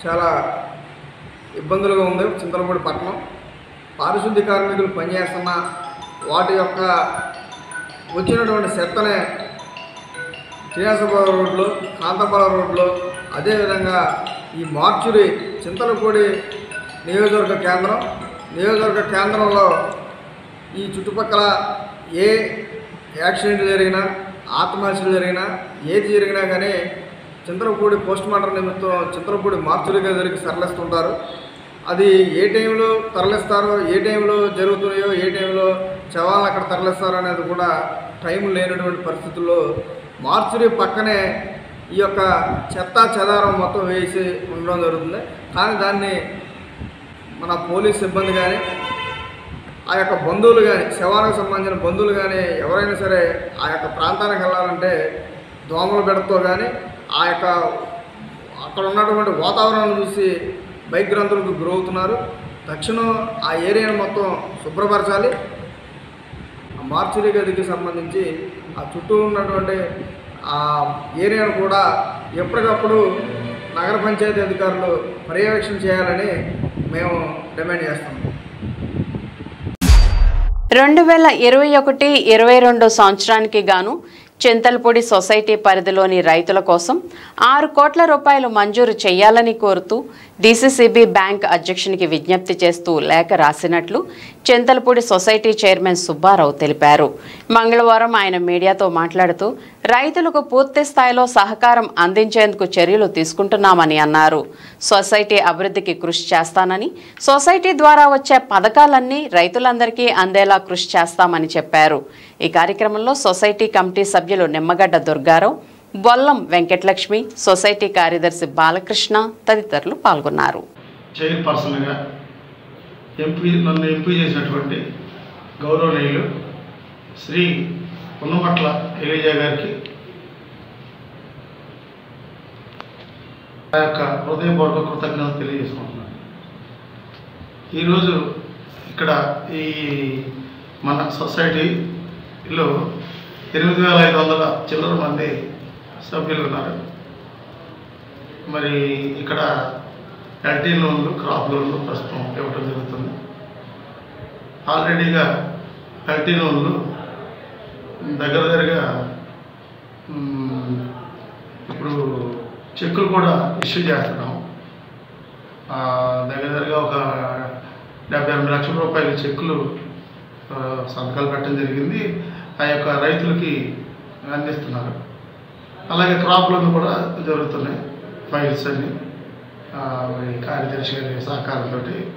చాలా ఇబ్బందులుగా ఉంది చింతలపూడి పట్టణం పారిశుద్ధ్య కార్మికులు పనిచేస్తున్న వాటి యొక్క వచ్చినటువంటి చెత్తనే శ్రీనివాసపురం రోడ్లో కాంతపాల రోడ్లో అదేవిధంగా ఈ మార్చురి చింతలపూడి నియోజకవర్గ కేంద్రం నియోజకవర్గ కేంద్రంలో ఈ చుట్టుపక్కల ఏ యాక్సిడెంట్ జరిగినా ఆత్మహత్యలు జరిగినా ఏది జరిగినా కానీ చింతలపూడి పోస్ట్ మార్టం నిమిత్తం చింతలపూడి మార్చురి దగ్గరికి తరలిస్తుంటారు అది ఏ టైంలో తరలిస్తారో ఏ టైంలో జరుగుతున్నాయో ఏ టైంలో శవాలను అక్కడ తరలిస్తారో అనేది కూడా టైం లేనటువంటి పరిస్థితుల్లో మార్చురి పక్కనే ఈ యొక్క చెత్త చెదారం మొత్తం వేసి ఉండడం జరుగుతుంది కానీ దాన్ని మన పోలీస్ సిబ్బంది కానీ ఆ యొక్క బంధువులు కానీ శవానికి సంబంధించిన బంధువులు కానీ ఎవరైనా సరే ఆ యొక్క ప్రాంతానికి వెళ్ళాలంటే దోమల బెడతో కానీ ఆ యొక్క అక్కడ ఉన్నటువంటి వాతావరణాన్ని చూసి భయగ్రంథులకు గురవుతున్నారు తక్షణం ఆ ఏరియాను మొత్తం శుభ్రపరచాలి ఆ మార్చురీ గదికి సంబంధించి ఆ చుట్టూ ఉన్నటువంటి ఆ ఏరియాను కూడా ఎప్పటికప్పుడు నగర పంచాయతీ అధికారులు పర్యవేక్షణ చేయాలని మేము డిమాండ్ చేస్తున్నాం రెండు వేల ఇరవై ఒకటి ఇరవై రెండు సంవత్సరానికి గాను చింతలపూడి సొసైటీ పరిధిలోని రైతుల కోసం ఆరు కోట్ల రూపాయలు మంజూరు చేయాలని కోరుతూ డీసీసీబీ బ్యాంక్ అధ్యక్షునికి విజ్ఞప్తి చేస్తూ లేఖ రాసినట్లు చింతలపూడి సొసైటీ చైర్మన్ సుబ్బారావు తెలిపారు మంగళవారం ఆయన మీడియాతో మాట్లాడుతూ రైతులకు పూర్తి స్థాయిలో సహకారం అందించేందుకు చర్యలు తీసుకుంటున్నామని అన్నారు సొసైటీ అభివృద్ధికి కృషి చేస్తానని సొసైటీ ద్వారా వచ్చే పథకాలన్నీ రైతులందరికీ అందేలా కృషి చేస్తామని చెప్పారు ఈ కార్యక్రమంలో సొసైటీ కమిటీ సభ్యులు నిమ్మగడ్డ దుర్గారావు బొల్లం వెంకటలక్ష్మి సొసైటీ కార్యదర్శి బాలకృష్ణ తదితరులు పాల్గొన్నారు చైర్పర్సన్గా ఎంపీ నన్ను ఎంపీ చేసినటువంటి గౌరవనీయులు శ్రీ ఉన్నమట్ల ఎలిజా గారికి ఆ యొక్క హృదయపూర్వక కృతజ్ఞతలు తెలియజేసుకుంటున్నాను ఈరోజు ఇక్కడ ఈ మన సొసైటీలో ఎనిమిది వేల ఐదు వందల చిల్లర మంది సభ్యులు ఉన్నారు మరి ఇక్కడ ఎల్టీ లోన్లు క్రాప్ లోన్లు ప్రస్తుతం ఇవ్వటం జరుగుతుంది ఆల్రెడీగా ఎల్టీ లోన్లు దగ్గర దగ్గరగా మ్, ఇప్పుడు చెక్కులు కూడా ఇష్యూ చేస్తున్నాం ఆ, దగ్గర దగ్గరగా ఒక డెబ్బై ఎనిమిది లక్షల రూపాయల చెక్కులు ఆ, సంతకాలు పెట్టడం జరిగింది ఆ యొక్క రైతులకి అందిస్తున్నారు అలాగే క్రాప్ లోన్లు కూడా జరుగుతున్నాయి ఫైల్స్ అన్ని ఆ, మరి కార్యదర్శి గారి సహకారంతో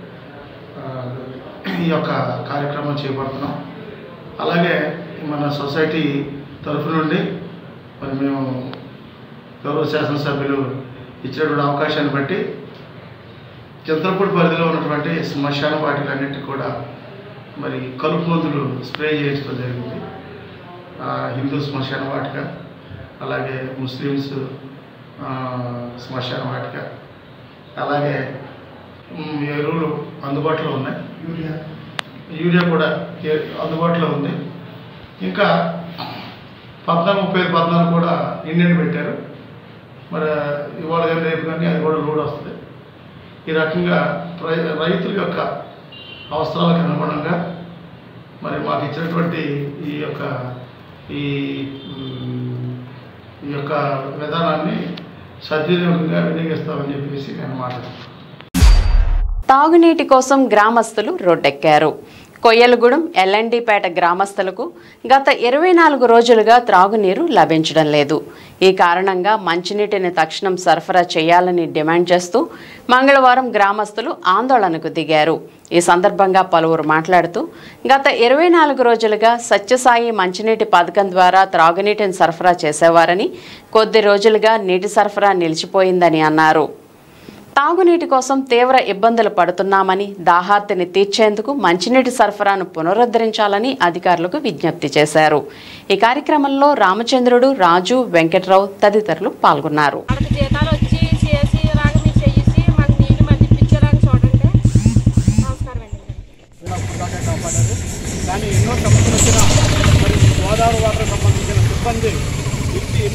ఈ యొక్క కార్యక్రమం చేపడుతున్నాం అలాగే మన సొసైటీ తరఫు నుండి మరి మేము గౌరవ శాసనసభ్యులు ఇచ్చినటువంటి అవకాశాన్ని బట్టి చింతలపూడి పరిధిలో ఉన్నటువంటి శ్మశాన వాటిలన్నిటి కూడా మరి కలుపు మందులు స్ప్రే చేయించడం జరిగింది ఆ, హిందూ శ్మశాన వాటిక అలాగే ముస్లిమ్స్ ఆ, శ్మశాన వాటిక అలాగే మ్, ఎరువులు అందుబాటులో ఉన్నాయి యూరియా యూరియా కూడా ఏ- అందుబాటులో ఉంది ఇంకా పద్నాలుగు ముప్పై ఐదు పద్నాలుగు కూడా ఇండియన్ పెట్టారు మరి ఇవాళ కానీ రేపు కానీ అది కూడా లోడ్ వస్తుంది ఈ రకంగా రై- రైతుల యొక్క అవసరాలకు అనుగుణంగా మరి మాకు ఇచ్చినటువంటి ఈ యొక్క ఈ మ్, ఈ యొక్క విధానాన్ని సద్వినియోగంగా వినియోగిస్తామని చెప్పేసి నేను మాట్లాడుతున్నాను తాగునీటి కోసం గ్రామస్తులు రోడ్డెక్కారు కొయ్యలగూడెం ఎల్ఎన్డిపేట గ్రామస్తులకు గత ఇరవై నాలుగు రోజులుగా త్రాగునీరు లభించడం లేదు ఈ కారణంగా మంచినీటిని తక్షణం సరఫరా చేయాలని డిమాండ్ చేస్తూ మంగళవారం గ్రామస్తులు ఆందోళనకు దిగారు ఈ సందర్భంగా పలువురు మాట్లాడుతూ గత ఇరవై నాలుగు రోజులుగా సత్యసాయి మంచినీటి పథకం ద్వారా త్రాగునీటిని సరఫరా చేసేవారని కొద్ది రోజులుగా నీటి సరఫరా నిలిచిపోయిందని అన్నారు తాగునీటి కోసం తీవ్ర ఇబ్బందులు పడుతున్నామని దాహార్తిని తీర్చేందుకు మంచినీటి సరఫరాను పునరుద్ధరించాలని అధికారులకు విజ్ఞప్తి చేశారు ఈ కార్యక్రమంలో రామచంద్రుడు రాజు వెంకట్రావు తదితరులు పాల్గొన్నారు జీతాలు వచ్చి చేసి రాగా మీరు చేసి మాకు నీళ్ళు మళ్ళీ ఇప్పించేలాగా చూడండి నమస్కారం అండి కాపాడారు కానీ ఎన్నో సమస్యలు వచ్చినా మరి గోదావరి వాటర్ సంబంధించిన సిబ్బంది ఇచ్చి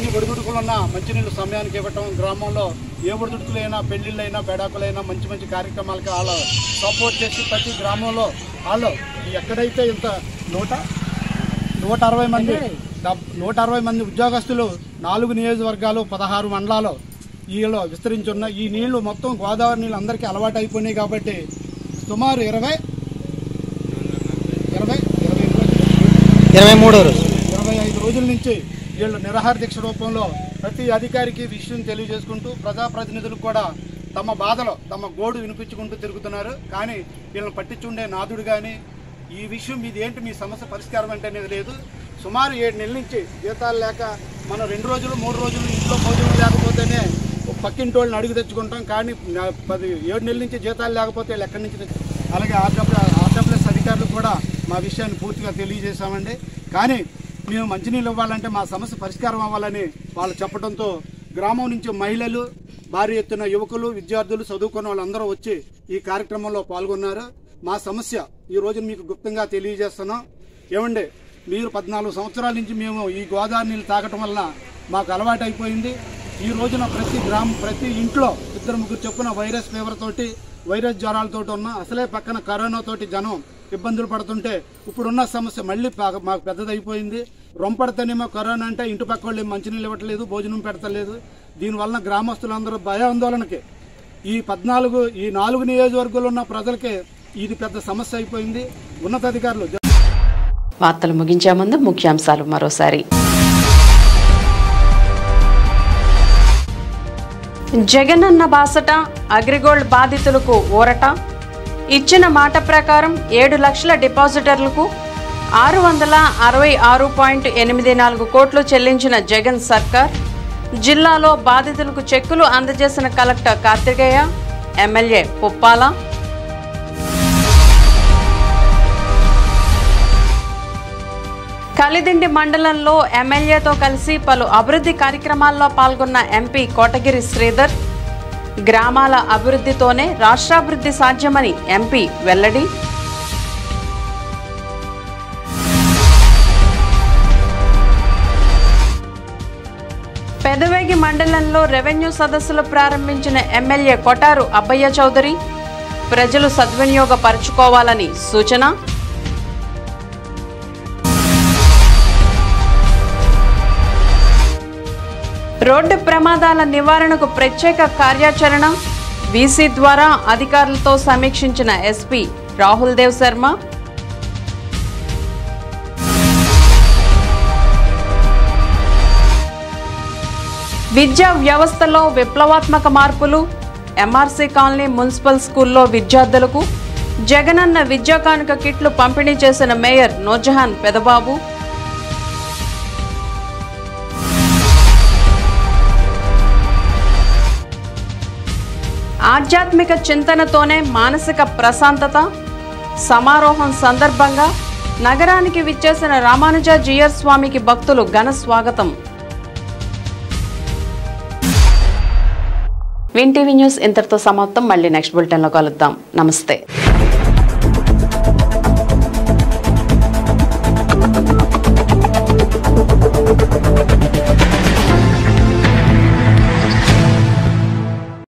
ఎన్ని ఒడిదుడుకులున్నా మంచినీళ్ళు సమయానికి ఇవ్వటం గ్రామంలో ఏ ఒడిదుడుకులైనా పెళ్లిళ్ళైనా బెడాకులైనా మంచి మంచి కార్యక్రమాలకి వాళ్ళు సపోర్ట్ చేసి ప్రతి గ్రామంలో వాళ్ళు ఎక్కడైతే ఇంత నూట నూట అరవై మంది డబ్- నూట అరవై మంది ఉద్యోగస్తులు నాలుగు నియోజకవర్గాలు పదహారు మండలాలు ఈలో విస్తరించున్న ఈ నీళ్లు మొత్తం గోదావరి నీళ్ళు అందరికీ అలవాటు అయిపోయినాయి కాబట్టి సుమారు ఇరవై ఇరవై ఇరవై మూడో రోజు ఇరవై ఐదు రోజుల నుంచి వీళ్ళు నిరాహార దీక్ష రూపంలో ప్రతి అధికారికి విషయం తెలియజేసుకుంటూ ప్రజాప్రతినిధులకు కూడా తమ బాధలో తమ గోడు వినిపించుకుంటూ తిరుగుతున్నారు కానీ వీళ్ళని పట్టించుండే నాదుడు కానీ ఈ విషయం మీది ఏంటి మీ సమస్య పరిష్కారం అంటే అనేది లేదు సుమారు ఏడు నెలల నుంచి జీతాలు లేక మనం రెండు రోజులు మూడు రోజులు ఇంట్లో భోజనం లేకపోతేనే ఒక పక్కింటి వాళ్ళని అడుగు తెచ్చుకుంటాం కానీ నా- పది ఏడు నెలల నుంచి జీతాలు లేకపోతే వీళ్ళు ఎక్కడి నుంచి తెచ్చు- అలాగే ఆర్డబ్ల్యూ ఆర్డబ్ల్యూఎస్ అధికారులు కూడా మా విషయాన్ని పూర్తిగా తెలియజేశామండి కానీ మేము మంచినీళ్ళు ఇవ్వాలంటే మా సమస్య పరిష్కారం అవ్వాలని వాళ్ళు చెప్పడంతో గ్రామం నుంచి మహిళలు భారీ ఎత్తున యువకులు విద్యార్థులు చదువుకున్న వాళ్ళందరూ వచ్చి ఈ కార్యక్రమంలో పాల్గొన్నారు మా సమస్య ఈ రోజు మీకు గుప్తంగా తెలియజేస్తున్నాం ఏమండి మీరు పద్నాలుగు సంవత్సరాల నుంచి మేము ఈ గోదావరి నీళ్ళు తాగటం వల్ల మాకు అలవాటు అయిపోయింది ఈ రోజున ప్రతి గ్రామం ప్రతి ఇంట్లో ఇద్దరు ముగ్గురు చొప్పున వైరస్ ఫీవర్ తోటి వైరస్ జ్వరాలతోటి ఉన్న అసలే పక్కన కరోనా తోటి జనం ఇబ్బందులు పడుతుంటే ఇప్పుడున్న సమస్య మళ్ళీ పా- మాకు పెద్దదైపోయింది రొంపడితేనేమో కరోనా అంటే ఇంటి పక్క వాళ్ళు ఏం మంచినీళ్ళు ఇవ్వట్లేదు భోజనం పెడతలేదు దీనివలన గ్రామస్తులందరూ భయాందోళనకి ఈ పద్నాలుగు ఈ నాలుగు నియోజకవర్గాల్లో ఉన్న ప్రజలకే ఇది పెద్ద సమస్య అయిపోయింది ఉన్నతాధికారులు వార్తలు ముగించే ముందు ముఖ్యాంశాలు మరోసారి జగనన్న బాసట అగ్రిగోల్డ్ బాధితులకు ఊరట ఇచ్చిన మాట ప్రకారం ఏడు లక్షల డిపాజిటర్లకు ఆరు వందల అరవై ఆరు పాయింట్ ఎనిమిది నాలుగు కోట్లు చెల్లించిన జగన్ సర్కార్ జిల్లాలో బాధితులకు చెక్కులు అందజేసిన కలెక్టర్ కార్తికేయ ఎమ్మెల్యే పుప్పాల కలిదిండి మండలంలో ఎమ్మెల్యేతో కలిసి పలు అభివృద్ధి కార్యక్రమాల్లో పాల్గొన్న ఎంపీ కోటగిరి శ్రీధర్ గ్రామాల అభివృద్ధితోనే రాష్ట్రాభివృద్ధి సాధ్యమని ఎంపీ వెల్లడి పెదవేగి మండలంలో రెవెన్యూ సదస్సులు ప్రారంభించిన ఎమ్మెల్యే కొటారు అబ్బయ్య చౌదరి ప్రజలు సద్వినియోగపరుచుకోవాలని సూచన రోడ్డు ప్రమాదాల నివారణకు ప్రత్యేక కార్యాచరణ వీసీ ద్వారా అధికారులతో సమీక్షించిన ఎస్పీ రాహుల్ దేవ్ శర్మ విద్యా వ్యవస్థలో విప్లవాత్మక మార్పులు ఎంఆర్సీ కాలనీ మున్సిపల్ స్కూల్లో విద్యార్థులకు జగనన్న విద్యా కానుక కిట్లు పంపిణీ చేసిన మేయర్ నూర్జహాన్ పెదబాబు ఆధ్యాత్మిక చింతనతోనే మానసిక ప్రశాంతత సమారోహం సందర్భంగా నగరానికి విచ్చేసిన రామానుజ జియర్ స్వామికి భక్తులు ఘన స్వాగతం విన్ టీవీ న్యూస్ ఇంతటితో సమాప్తం మళ్ళీ నెక్స్ట్ బులెటిన్లో కలుద్దాం నమస్తే